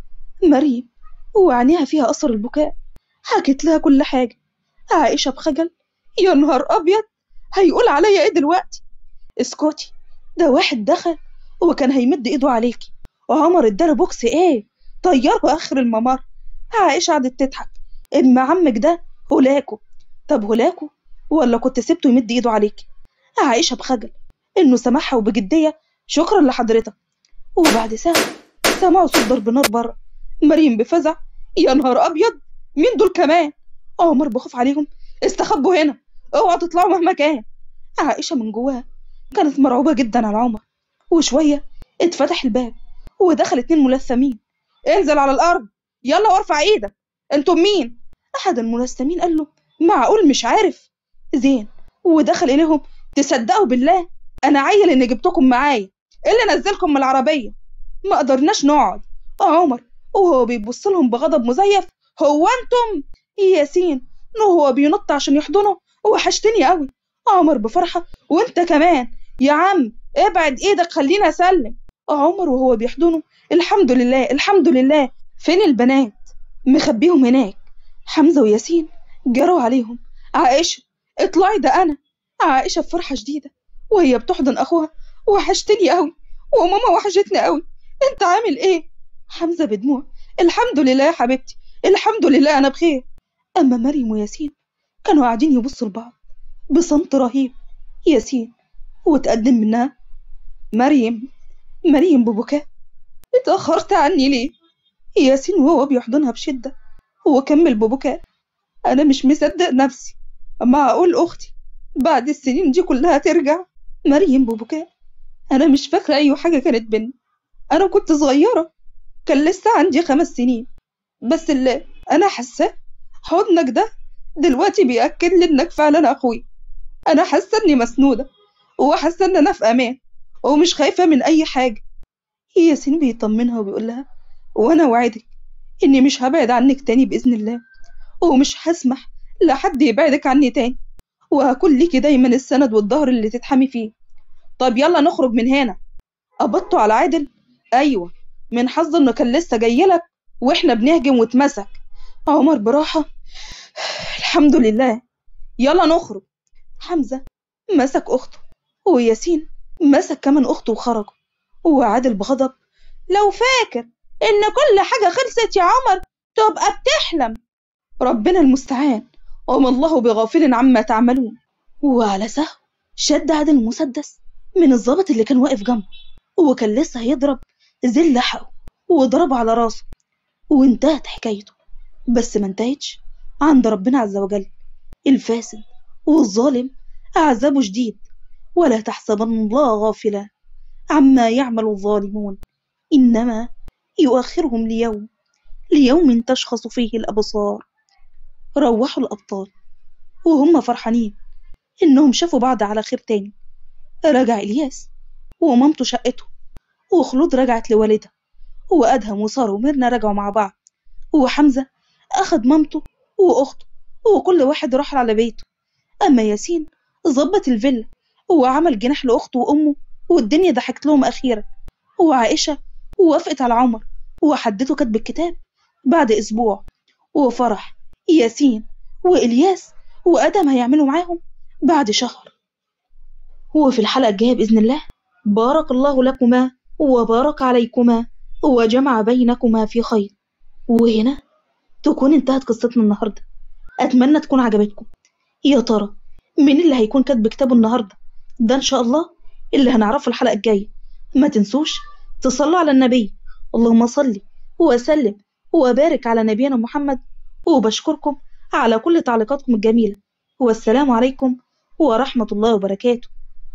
مريم وعينيها فيها أثر البكاء حكت لها كل حاجة عائشة بخجل يا نهار أبيض هيقول عليا إيه دلوقتي اسكتي ده واحد دخل وكان هيمد إيده عليكي وعمر اداله بوكس إيه طيره آخر الممر عائشة قعدت تضحك ابن عمك ده هولاكو طب هولاكو ولا كنت سبته يمد إيده عليكي عائشة بخجل إنه سمعها وبجدية شكرا لحضرتك وبعد ساعة سمعوا صوت ضرب نار بره مريم بفزع يا نهار أبيض مين دول كمان عمر بخاف عليهم استخبوا هنا اوعوا تطلعوا مهما كان عائشة من جواها كانت مرعوبة جدا على عمر وشوية اتفتح الباب ودخل اتنين ملثمين انزل على الأرض يلا وارفع ايدك انتم مين أحد الملثمين قال له معقول مش عارف زين ودخل إليهم تصدقوا بالله أنا عيل إني جبتكم معايا إيه اللي نزلكم من العربية ما قدرناش نقعد عمر وهو بيبص لهم بغضب مزيف هو انتم ياسين انه هو بينط عشان يحضنه وحشتني قوي عمر بفرحة وانت كمان يا عم ابعد ايدك خليني اسلم عمر وهو بيحضنه الحمد لله الحمد لله فين البنات مخبيهم هناك حمزة وياسين جروا عليهم عائشة اطلعي ده انا عائشة بفرحة شديدة وهي بتحضن اخوها وحشتني قوي وماما وحشتني قوي انت عامل ايه حمزة بدموع الحمد لله يا حبيبتي الحمد لله انا بخير اما مريم وياسين كانوا قاعدين يبصوا لبعض بصمت رهيب ياسين وتقدم منها مريم مريم ببكاء اتأخرت عني ليه ياسين وهو بيحضنها بشدة وكمل ببكاء أنا مش مصدق نفسي أما أقول أختي بعد السنين دي كلها ترجع مريم ببكاء أنا مش فاكرة أي حاجة كانت بينا أنا كنت صغيرة كان لسه عندي خمس سنين بس اللي أنا حاساه حضنك ده دلوقتي بيأكد لي إنك فعلا أخوي أنا حاسة إني مسنودة وحاسة إن أنا في أمان ومش خايفة من أي حاجة ياسين بيطمنها وبيقول لها وأنا وعدك إني مش هبعد عنك تاني بإذن الله ومش هسمح لحد يبعدك عني تاني وهكون ليكي دايما السند والظهر اللي تتحمي فيه طب يلا نخرج من هنا قبضتوا على عادل أيوة من حظه إنه كان لسه جايلك وإحنا بنهجم واتمسك عمر براحة الحمد لله يلا نخرج حمزة مسك أخته وياسين مسك كمان أخته وخرجوا وعادل بغضب لو فاكر إن كل حاجة خلصت يا عمر تبقى بتحلم ربنا المستعان وما الله بغافل عما تعملون وعلى سهو شد عادل المسدس من الضابط اللي كان واقف جنبه وكان لسه هيضرب زل لحقه وضربه على راسه وانتهت حكايته بس ما انتهتش عند ربنا عز وجل الفاسد والظالم عذابه شديد ولا تحسبن الله غافلا عما يعمل الظالمون إنما يؤخرهم ليوم ليوم تشخص فيه الأبصار روحوا الأبطال وهم فرحانين إنهم شافوا بعض على خير تاني رجع إلياس ومامته شقته وخلود رجعت لوالدها وأدهم وسارة وميرنا رجعوا مع بعض وحمزة أخد مامته وأخته وكل واحد راح على بيته أما ياسين ظبط الفيلا وعمل جناح لأخته وأمه والدنيا ضحكت لهم أخيرا وعائشة وافقت على عمر وحدته كتب الكتاب بعد أسبوع وفرح ياسين وإلياس وأدم هيعملوا معاهم بعد شهر وفي الحلقة الجاية بإذن الله بارك الله لكما وبارك عليكما وجمع بينكما في خير وهنا تكون انتهت قصتنا النهاردة أتمنى تكون عجبتكم يا ترى مين اللي هيكون كاتب كتابه النهاردة ده إن شاء الله اللي هنعرفه الحلقة الجاية ما تنسوش تصلوا على النبي اللهم صل وسلم وبارك على نبينا محمد وبشكركم على كل تعليقاتكم الجميلة والسلام عليكم ورحمة الله وبركاته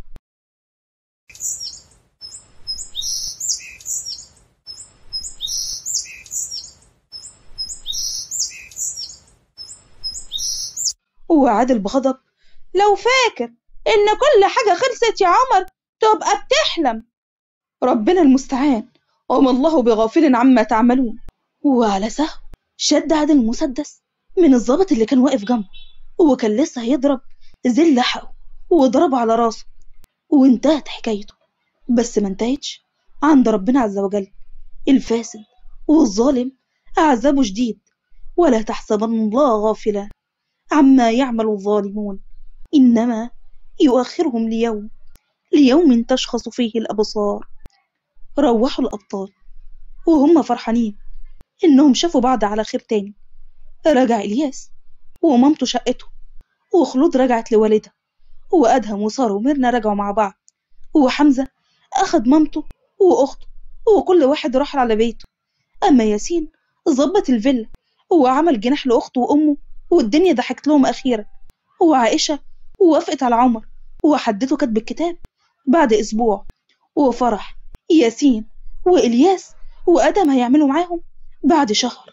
وعادل بغضب لو فاكر إن كل حاجة خلصت يا عمر تبقى بتحلم ربنا المستعان وما الله بغافل عما تعملون وعلى سهو شد عادل المسدس من الضابط اللي كان واقف جنبه وكان لسه هيضرب زل لحقه وضربه على راسه وانتهت حكايته بس ما انتهتش عند ربنا عز وجل الفاسد والظالم عذابه شديد ولا تحسبن الله غافلا عما يعمل الظالمون إنما يؤخرهم ليوم ليوم تشخص فيه الأبصار روحوا الأبطال وهم فرحانين إنهم شافوا بعض على خير تاني رجع إلياس ومامته شقته وخلود رجعت لوالدها وأدهم وسارة وميرنا رجعوا مع بعض وحمزة أخد مامته وأخته وكل واحد راح على بيته أما ياسين ظبط الفيلا وعمل جناح لأخته وأمه والدنيا ضحكت لهم أخيرا وعائشة وافقت على عمر وحدته كتب الكتاب بعد أسبوع وفرح ياسين وإلياس وأدم هيعملوا معاهم بعد شهر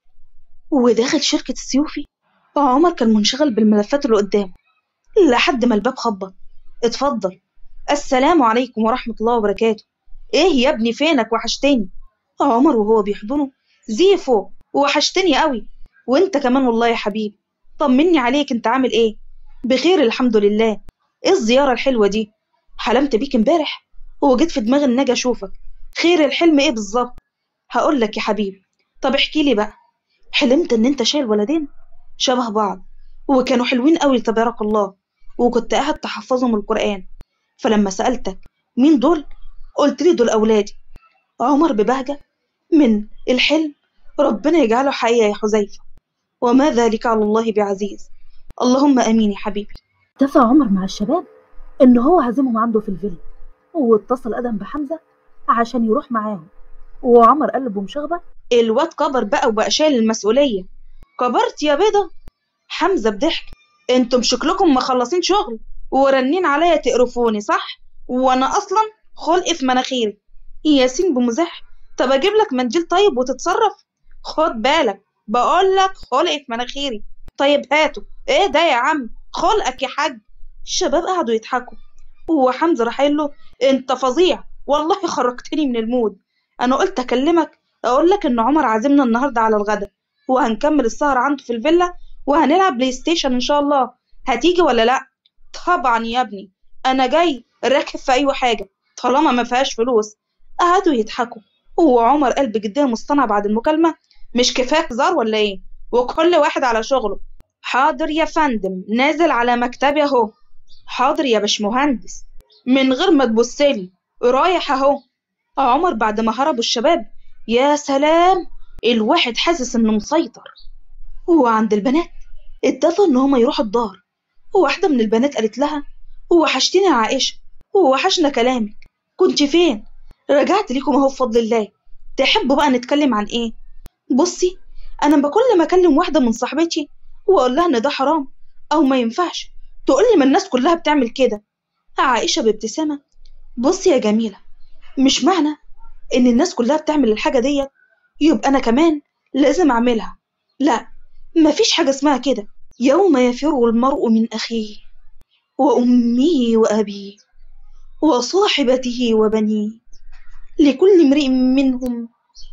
وداخل شركة السيوفي عمر كان منشغل بالملفات اللي قدامه لحد ما الباب خبط اتفضل السلام عليكم ورحمة الله وبركاته ايه يا ابني فينك وحشتني عمر وهو بيحضنه زيفو وحشتني قوي وانت كمان والله يا حبيبي طمني عليك انت عامل ايه بخير الحمد لله ايه الزيارة الحلوة دي حلمت بيك امبارح وجيت في دماغي ان اجي اشوفك خير الحلم ايه بالظبط هقول لك يا حبيبي طب احكي لي بقى حلمت ان انت شايل ولدين شبه بعض وكانوا حلوين قوي تبارك الله وكنت قاعد تحفظهم القرآن فلما سألتك مين دول قلت لي دول أولادي عمر ببهجة من الحلم ربنا يجعله حقيقة يا حذيفة وما ذلك على الله بعزيز اللهم امين يا حبيبي
اتفق عمر مع الشباب إن هو عازمهم عنده في الفيلا واتصل أدم بحمزة عشان يروح معاهم وعمر قال بمشاغبة
الواد كبر بقى وبقى شايل المسؤوليه كبرت يا بيضه حمزه بضحك انتم شكلكم مخلصين شغل ورنين عليا تقرفوني صح وانا اصلا خلق في مناخيري ياسين بمزاح طب اجيب لك منديل طيب وتتصرف خد بالك بقول لك خلق في مناخيري طيب هاته ايه ده يا عم خلقك يا حاج الشباب قعدوا يضحكوا وحمزه راح قايل له انت فظيع والله خرجتني من المود انا قلت اكلمك اقول لك ان عمر عازمنا النهارده على الغدا وهنكمل السهر عنده في الفيلا وهنلعب بلاي ستيشن ان شاء الله هتيجي ولا لا طبعا يا ابني انا جاي راكب في اي حاجه طالما ما فيهاش فلوس قعدوا يضحكوا وعمر قال بجديه مصطنع بعد المكالمه مش كفايه هزار ولا ايه وكل واحد على شغله حاضر يا فندم نازل على مكتبي اهو حاضر يا باشمهندس من غير ما تبصلي رايح اهو عمر بعد ما هربوا الشباب يا سلام الواحد حاسس انه مسيطر وعند البنات اتفقوا ان هما يروحوا الدار وواحدة من البنات قالت لها وحشتني يا عائشة ووحشنا كلامك كنت فين رجعت ليكم اهو بفضل الله تحبوا بقى نتكلم عن ايه بصي انا بكل ما اكلم واحدة من صاحبتي واقول لها ان ده حرام او ما ينفعش تقول لي ما الناس كلها بتعمل كده عائشة بابتسامة بصي يا جميلة مش معنى ان الناس كلها بتعمل الحاجة ديت يبقى انا كمان لازم اعملها لا مفيش حاجة اسمها كده يوم يفر المرء من اخيه وامه وابيه وصاحبته وبنيه لكل امرئ منهم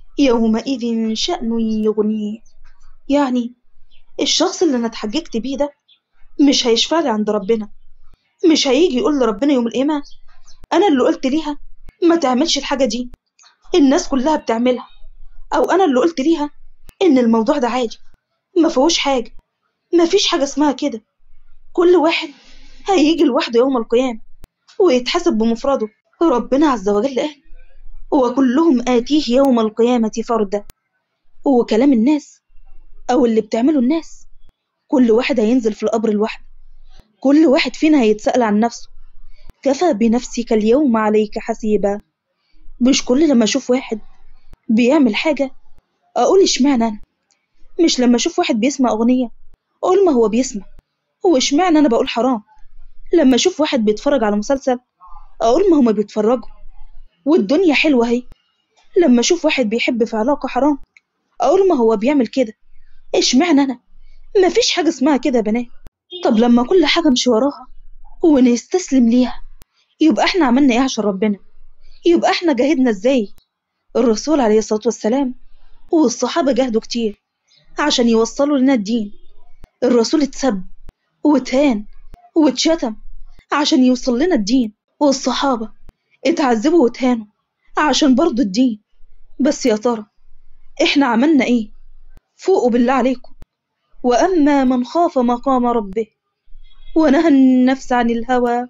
يومئذ شأن يغنيه يعني الشخص اللي انا اتحججت بيه ده مش هيشفع لي عند ربنا مش هيجي يقول لربنا يوم القيامة انا اللي قلت ليها ما تعملش الحاجة دي الناس كلها بتعملها او انا اللي قلت ليها ان الموضوع ده عادي ما فيهوش حاجة ما فيش حاجة اسمها كده كل واحد هيجي لوحده يوم القيامة ويتحاسب بمفرده ربنا عز وجل قال وكلهم آتيه يوم القيامة فردا وكلام الناس أو اللي بتعمله الناس كل واحد هينزل في القبر لوحده كل واحد فينا هيتسأل عن نفسه كفى بنفسك اليوم عليك حسيبا مش كل لما أشوف واحد بيعمل حاجة أقول إشمعنى أنا مش لما أشوف واحد بيسمع أغنية أقول ما هو بيسمع هو إشمعنى أنا بقول حرام لما أشوف واحد بيتفرج على مسلسل أقول ما هما بيتفرجوا والدنيا حلوة أهي لما أشوف واحد بيحب في علاقة حرام أقول ما هو بيعمل كده إشمعنى أنا مفيش حاجة اسمها كده يا بنات طب لما كل حاجة امشي وراها ونستسلم ليها يبقى احنا عملنا ايه عشان ربنا يبقى احنا جاهدنا ازاي الرسول عليه الصلاة والسلام والصحابة جاهدوا كتير عشان يوصلوا لنا الدين الرسول اتسب واتهان واتشتم عشان يوصل لنا الدين والصحابة اتعذبوا واتهانوا عشان برضو الدين بس يا ترى احنا عملنا ايه فوقوا بالله عليكم وأما من خاف مقام ربه ونهى النفس عن الهوى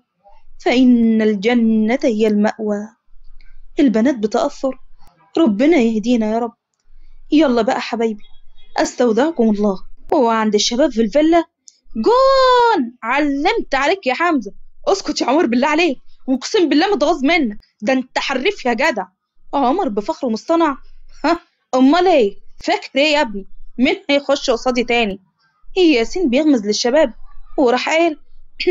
فإن الجنة هي المأوى البنات بتأثر ربنا يهدينا يا رب يلا بقى حبايبي أستودعكم الله وعند الشباب في الفيلا جون علمت عليك يا حمزة اسكت يا عمر بالله عليك واقسم بالله متغاظ منك ده انت حريف يا جدع عمر بفخر ومصطنع ها امال ايه فاكر ايه يا ابني مين هيخش قصادي تاني ياسين بيغمز للشباب وراح قال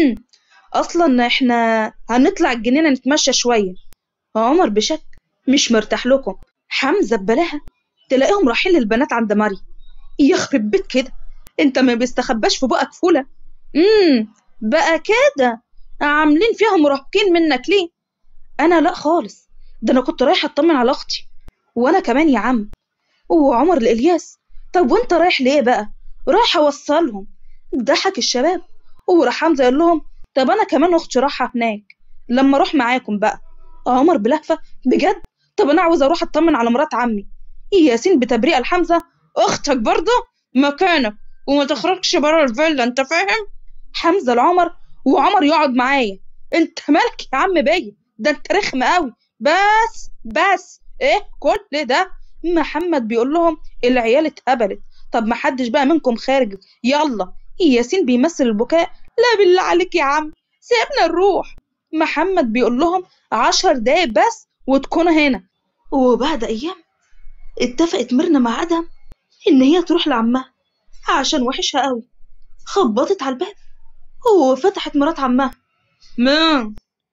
اصلا احنا هنطلع الجنينه نتمشى شويه عمر بشك مش مرتاح لكم حمزه ببلاها تلاقيهم رايحين للبنات عند ماري يخرب بيت كده انت ما بيستخباش في بقك فوله امم بقى كده عاملين فيها مراهقين منك ليه انا لا خالص ده انا كنت رايحه اطمن على اختي وانا كمان يا عم وعمر الالياس طب وانت رايح ليه بقى رايح اوصلهم ضحك الشباب وراح حمزه يقول لهم طب انا كمان اختي رايحه هناك لما اروح معاكم بقى عمر بلهفه بجد طب انا عاوز اروح اطمن على مرات عمي ياسين بتبريئه لحمزه اختك برضه مكانك وما تخرجش بره الفيلا انت فاهم حمزه لعمر وعمر يقعد معايا انت مالك يا عم باين ده انت رخم قوي بس بس ايه كل ده محمد بيقول لهم العيال اتهبلت طب ما حدش بقى منكم خارج يلا ياسين بيمثل البكاء لا بالله عليك يا عم سيبنا نروح محمد بيقول لهم عشر دقايق بس وتكونوا هنا وبعد ايام اتفقت ميرنا مع ادم ان هي تروح لعمها عشان وحشها قوي خبطت على الباب وفتحت مرات عمها مين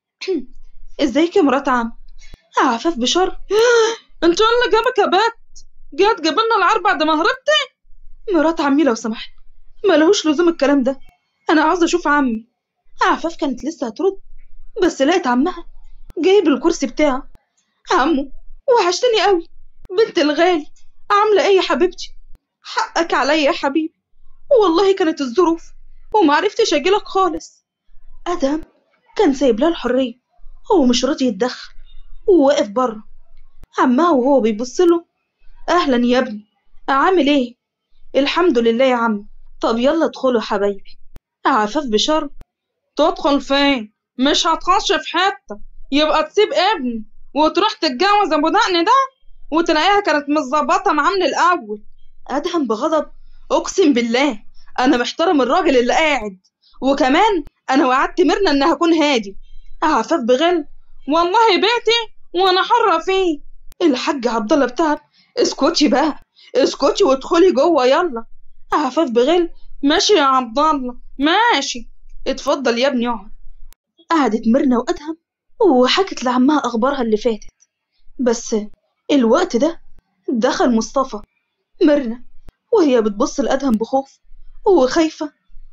ازيك يا مرات عم عفاف بشر انت اللي جابك يا بت جات جاب لنا العار بعد ما هربت مرات عمي لو سمحت ملهوش لزوم الكلام ده انا عاوزه اشوف عمي عفاف كانت لسه هترد بس لقيت عمها جايب الكرسي بتاعه عمو وحشتني قوي بنت الغالي عامله ايه يا حبيبتي حقك عليا يا حبيبي والله كانت الظروف ومعرفتش اجيلك خالص ادم كان سايب لها الحريه هو مش راضي يتدخل وواقف بره عمها وهو بيبص له اهلا يا ابني عامل ايه الحمد لله يا عم طب يلا ادخلوا يا حبايبي عفاف بشر تدخل فين مش هتخش في حته يبقى تسيب ابني
وتروح تتجوز ابو دقن ده وتلاقيها كانت متظبطه معاه من الاول
ادهم بغضب اقسم بالله انا محترم الراجل اللي قاعد وكمان انا وعدت ميرنا ان هكون هادي عفاف بغل
والله بيتي وانا حره فيه
الحاج عبد الله بتاعك اسكتي بقى اسكتي وادخلي جوه يلا عفاف بغل
ماشي يا عبد الله ماشي
اتفضل يا ابني اقعد قعدت ميرنا وادهم وحكت لعمها اخبارها اللي فاتت بس الوقت ده دخل مصطفى ميرنا وهي بتبص لادهم بخوف وخايفه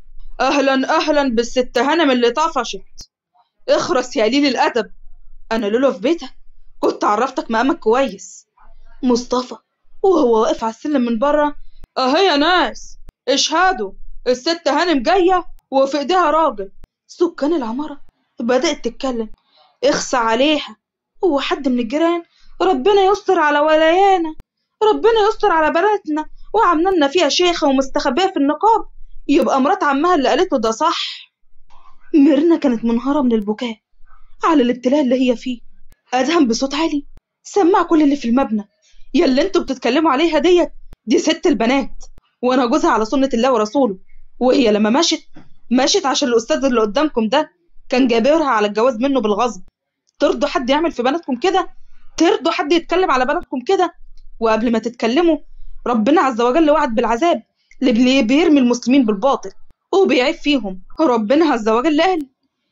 اهلا اهلا بالست هنم اللي طفشت
اخرس يا قليل الادب انا لولا في بيتك كنت عرفتك مقامك كويس مصطفى وهو واقف على السلم من بره
اهي يا ناس اشهدوا الست هانم جايه وفي ايديها راجل
سكان العماره بدات تتكلم اخصى عليها هو حد من الجيران ربنا يستر على ولايانا ربنا يستر على بناتنا وعامله لنا فيها شيخه ومستخبيه في النقاب يبقى مرات عمها اللي قالته ده صح ميرنا كانت منهارة من البكاء على الابتلاء اللي هي فيه أدهم بصوت عالي سمع كل اللي في المبنى يا اللي انتوا بتتكلموا عليها ديت دي ست البنات وانا جوزها على سنة الله ورسوله وهي لما مشت مشت عشان الأستاذ اللي قدامكم ده كان جابرها على الجواز منه بالغصب ترضوا حد يعمل في بناتكم كده ترضوا حد يتكلم على بناتكم كده وقبل ما تتكلموا ربنا عز وجل وعد بالعذاب اللي بيرمي المسلمين بالباطل وبيعيب فيهم ربنا عز وجل قال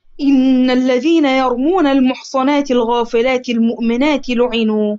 إن الذين يرمون المحصنات الغافلات المؤمنات لعنوا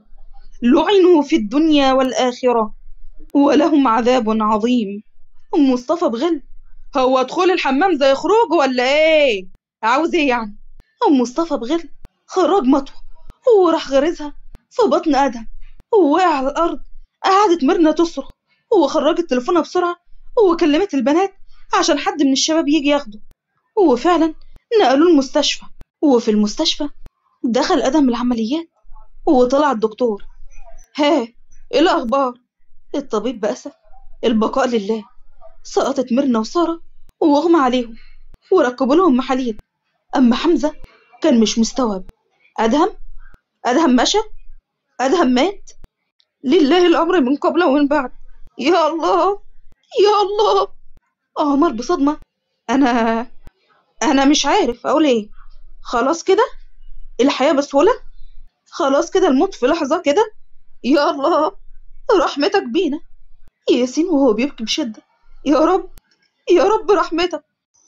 لعنوا في الدنيا والآخرة ولهم عذاب عظيم أم مصطفى بغل
هو دخول الحمام زي خروج ولا ايه
عاوز ايه يعني أم مصطفى بغل خرج مطوة وراح غرزها في بطن آدم ووقع على الأرض قعدت ميرنا تصرخ وخرجت تليفونها بسرعة وكلمت البنات عشان حد من الشباب يجي ياخده وفعلا نقلوه المستشفى وفي المستشفى دخل أدم العمليات وطلع الدكتور ها ايه الأخبار الطبيب بأسف البقاء لله سقطت ميرنا وسارة وأغمى عليهم وركبوا لهم محاليل أما حمزة كان مش مستوعب أدهم أدهم مشى أدهم مات لله الأمر من قبل ومن بعد يا الله يا الله عمر بصدمة أنا أنا مش عارف أقول إيه خلاص كده الحياة بسهولة خلاص كده الموت في لحظة كده يا الله رحمتك بينا ياسين وهو بيبكي بشدة يا رب يا رب رحمتك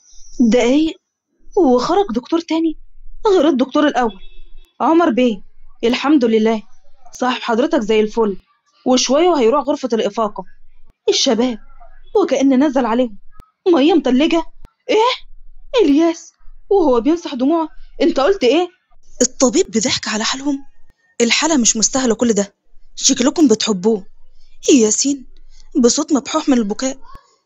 دقايق وخرج دكتور تاني غير الدكتور الأول عمر بيه الحمد لله صاحب حضرتك زي الفل وشوية وهيروح غرفة الإفاقة الشباب وكأن نزل عليهم مية متلجة إيه؟ إلياس وهو بيمسح دموعه أنت قلت إيه؟ الطبيب بضحك على حالهم الحالة مش مستاهلة كل ده شكلكم بتحبوه ياسين بصوت مبحوح من البكاء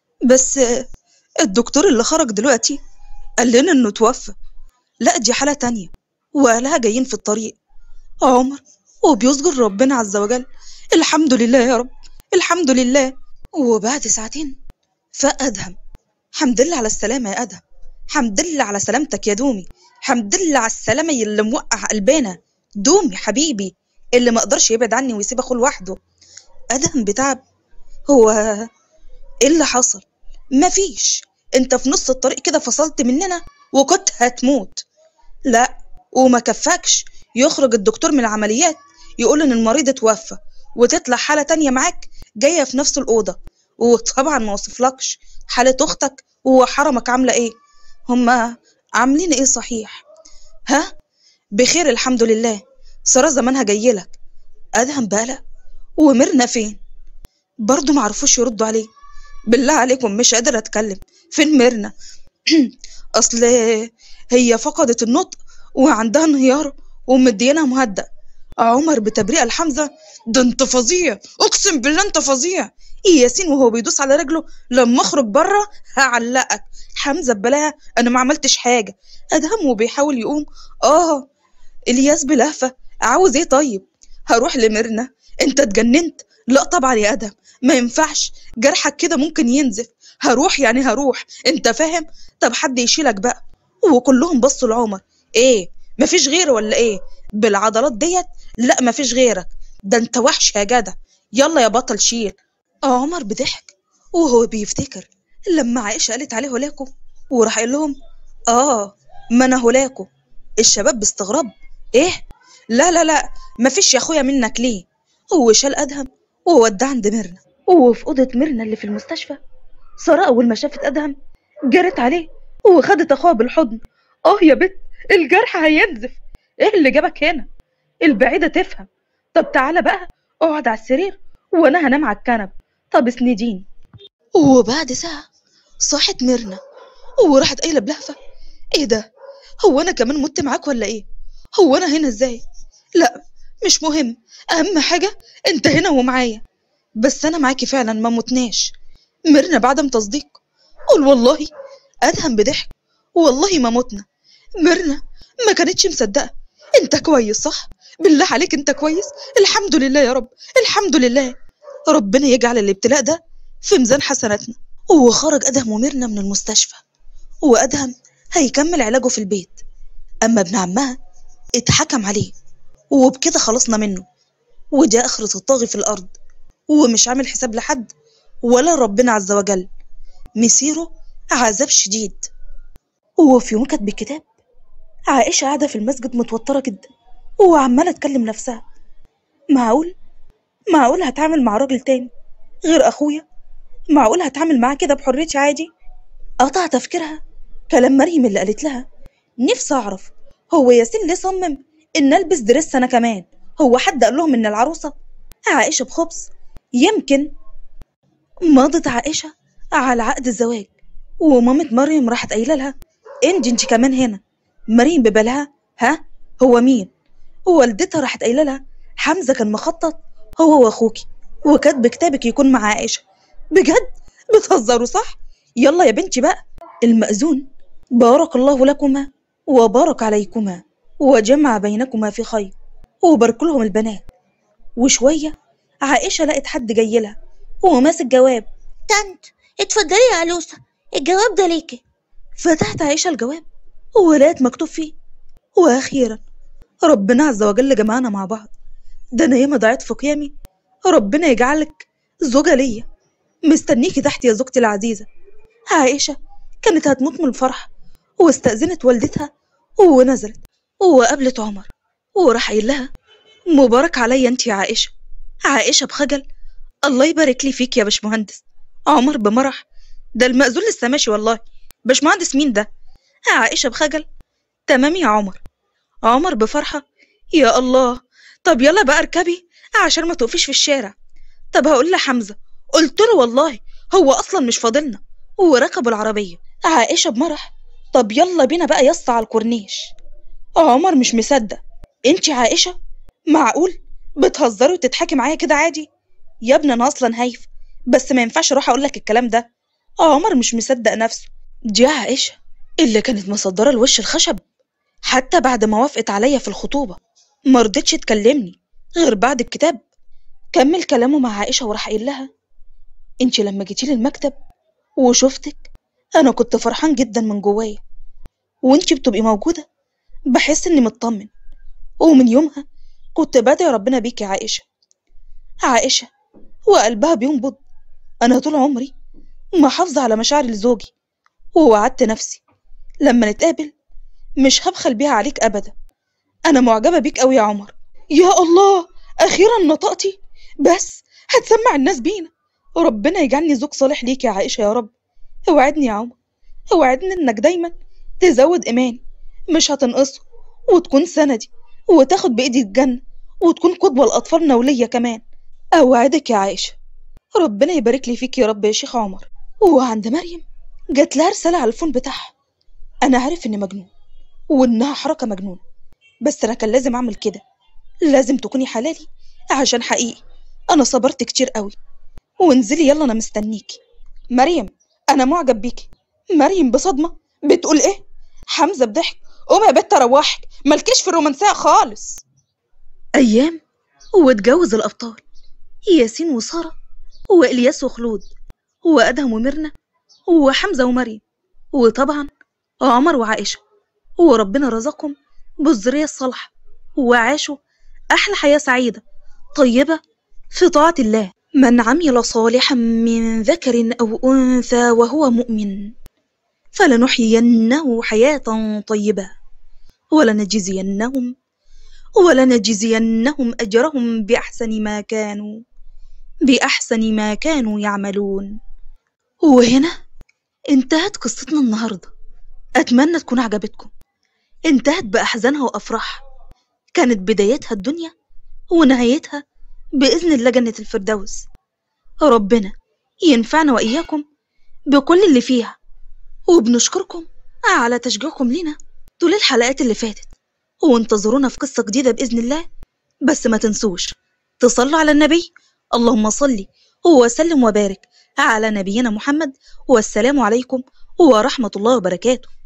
بس الدكتور اللي خرج دلوقتي قال لنا إنه توفى لا دي حالة تانية وقالها جايين في الطريق عمر وبيصغر ربنا عز وجل الحمد لله يا رب الحمد لله وبعد ساعتين فاق أدهم حمد لله على السلامة يا أدهم حمد لله على سلامتك يا دومي حمد لله على السلامة اللي موقع قلبنا دومي حبيبي اللي ما قدرش يبعد عني ويسيب أخوه لوحده أدهم بتعب هو إيه اللي حصل مفيش انت في نص الطريق كده فصلت مننا وكنت هتموت لا وما كفاكش يخرج الدكتور من العمليات يقول ان المريض اتوفى وتطلع حالة تانية معاك جاية في نفس الأوضة وطبعا ما وصفلكش حالة أختك وحرمك عاملة إيه هما عاملين إيه صحيح ها بخير الحمد لله سارة زمانها جايلك أدهم بقلق ومرنا فين برضو معرفوش يردوا عليه بالله عليكم مش قادرة أتكلم فين ميرنا أصل هي فقدت النطق وعندها انهيار ومدينا مهدأ عمر بتبرئة لحمزة ده انت فظيع اقسم بالله انت فظيع ايه ياسين وهو بيدوس على رجله لما اخرج بره هعلقك حمزة بلاها انا ما عملتش حاجة ادهم وبيحاول يقوم اه الياس بلهفة عاوز ايه طيب هروح لميرنا انت اتجننت لا طبعا يا ادهم ما ينفعش جرحك كده ممكن ينزف هروح يعني هروح انت فاهم طب حد يشيلك بقى وكلهم بصوا لعمر ايه مفيش غيره ولا ايه بالعضلات ديت لا مفيش غيرك ده انت وحش يا جدع يلا يا بطل شيل عمر بضحك وهو بيفتكر لما عائشة قالت عليه هلاكو وراح قال لهم اه ما انا هلاكو الشباب باستغراب ايه لا لا لا مفيش يا اخويا منك ليه هو شال ادهم ووداه عند ميرنا وفي اوضه ميرنا اللي في المستشفى ساره اول ما شافت ادهم جرت عليه وخدت اخوها بالحضن اه يا بت الجرح هينزف ايه اللي جابك هنا البعيده تفهم طب تعالى بقى اقعد على السرير وانا هنام على الكنب طب اسنديني وبعد ساعه صاحت ميرنا وراحت قايله بلهفه ايه ده هو انا كمان مت معاك ولا ايه هو انا هنا ازاي لا مش مهم اهم حاجه انت هنا ومعايا بس انا معاكي فعلا ما متناش ميرنا بعدم تصديق قول والله ادهم بضحك والله ما متنا ميرنا ما كانتش مصدقه انت كويس صح بالله عليك انت كويس الحمد لله يا رب الحمد لله ربنا يجعل الابتلاء ده في ميزان حسناتنا وخرج ادهم وميرنا من المستشفى وادهم هيكمل علاجه في البيت اما ابن عمها اتحكم عليه وبكده خلصنا منه ودي اخرة الطاغي في الارض ومش عامل حساب لحد ولا ربنا عز وجل مسيره عذاب شديد وفي يوم كانت بالكتاب عائشة قاعدة في المسجد متوترة جدا وعمالة تكلم نفسها معقول معقول هتعامل مع راجل تاني غير أخويا معقول هتعامل معاه كده بحريتي عادي قطع تفكيرها كلام مريم اللي قالت لها نفسي أعرف هو ياسين ليه صمم إن ألبس دريس أنا كمان هو حد قال لهم إن العروسة عائشة بخبز يمكن مضت عائشة على عقد الزواج ومامة مريم راحت قايلة لها انت انت كمان هنا مريم ببالها ها هو مين والدتها راحت قايله لها حمزه كان مخطط هو واخوكي وكاتب كتابك يكون مع عائشه بجد بتهزروا صح يلا يا بنتي بقى المأذون بارك الله لكما وبارك عليكما وجمع بينكما في خير وبارك لهم البنات وشويه عائشه لقت حد جاي لها وماسك جواب
طنط اتفضلي يا علوسة الجواب ده ليكي
فتحت عائشه الجواب ولقيت مكتوب فيه واخيرا ربنا عز وجل جمعنا مع بعض ده انا ياما ضيعت في قيامي ربنا يجعلك زوجة ليا مستنيكي تحت يا زوجتي العزيزة عائشة كانت هتموت من الفرح واستأذنت والدتها ونزلت وقابلت عمر وراح قايل لها مبارك عليا انت يا عائشة عائشة بخجل الله يبارك لي فيك يا باشمهندس عمر بمرح ده المأذون لسه ماشي والله باشمهندس مين ده عائشة بخجل تمام يا عمر عمر بفرحة يا الله طب يلا بقى اركبي عشان ما تقفيش في الشارع طب هقول لحمزة قلت له والله هو أصلا مش فاضلنا وركبوا العربية عائشة بمرح طب يلا بينا بقى يسطا على الكورنيش عمر مش مصدق انتي عائشة معقول بتهزري وتضحكي معايا كده عادي يا ابني انا اصلا هايف بس ما ينفعش اروح اقول لك الكلام ده عمر مش مصدق نفسه دي عائشة اللي كانت مصدرة الوش الخشب حتى بعد ما وافقت عليا في الخطوبة مرضتش تكلمني غير بعد الكتاب كمل كلامه مع عائشة وراح قايل لها انتي لما جيتي لي المكتب وشفتك انا كنت فرحان جدا من جوايا وانتي بتبقي موجودة بحس اني مطمن ومن يومها كنت بدعي ربنا بيك يا عائشة عائشة وقلبها بينبض انا طول عمري محافظة على مشاعري لزوجي ووعدت نفسي لما نتقابل مش هبخل بيها عليك ابدا انا معجبة بيك قوي يا عمر يا الله اخيرا نطقتي بس هتسمع الناس بينا ربنا يجعلني زوج صالح ليك يا عائشة يا رب اوعدني يا عمر اوعدني انك دايما تزود ايماني مش هتنقصه وتكون سندي وتاخد بايدي الجنة وتكون قدوة لأطفالنا وليا كمان أوعدك يا عائشة ربنا يبارك لي فيك يا رب يا شيخ عمر وعند مريم جات لها رسالة على الفون بتاعها أنا عارف إني مجنون وإنها حركة مجنونة بس أنا كان لازم أعمل كده لازم تكوني حلالي عشان حقيقي أنا صبرت كتير قوي وانزلي يلا أنا مستنيكي مريم أنا معجب بيكي مريم بصدمة بتقول إيه حمزة بضحك قومي يا بت روحك مالكيش في الرومانسية خالص أيام واتجوز الأبطال ياسين وسارة وإلياس وخلود وأدهم وميرنا وحمزة ومريم وطبعا عمر وعائشة وربنا رزقهم بالذرية الصالحة وعاشوا أحلى حياة سعيدة طيبة في طاعة الله من عمل صالحا من ذكر أو أنثى وهو مؤمن فلنحيينه حياة طيبة ولنجزينهم ولنجزينهم أجرهم بأحسن ما كانوا بأحسن ما كانوا يعملون وهنا انتهت قصتنا النهاردة أتمنى تكون عجبتكم انتهت بأحزانها وأفراحها كانت بدايتها الدنيا ونهايتها بإذن الله جنة الفردوس ربنا ينفعنا وإياكم بكل اللي فيها وبنشكركم على تشجيعكم لنا طول الحلقات اللي فاتت وانتظرونا في قصة جديدة بإذن الله بس ما تنسوش تصلوا على النبي اللهم صل وسلم وبارك على نبينا محمد والسلام عليكم ورحمة الله وبركاته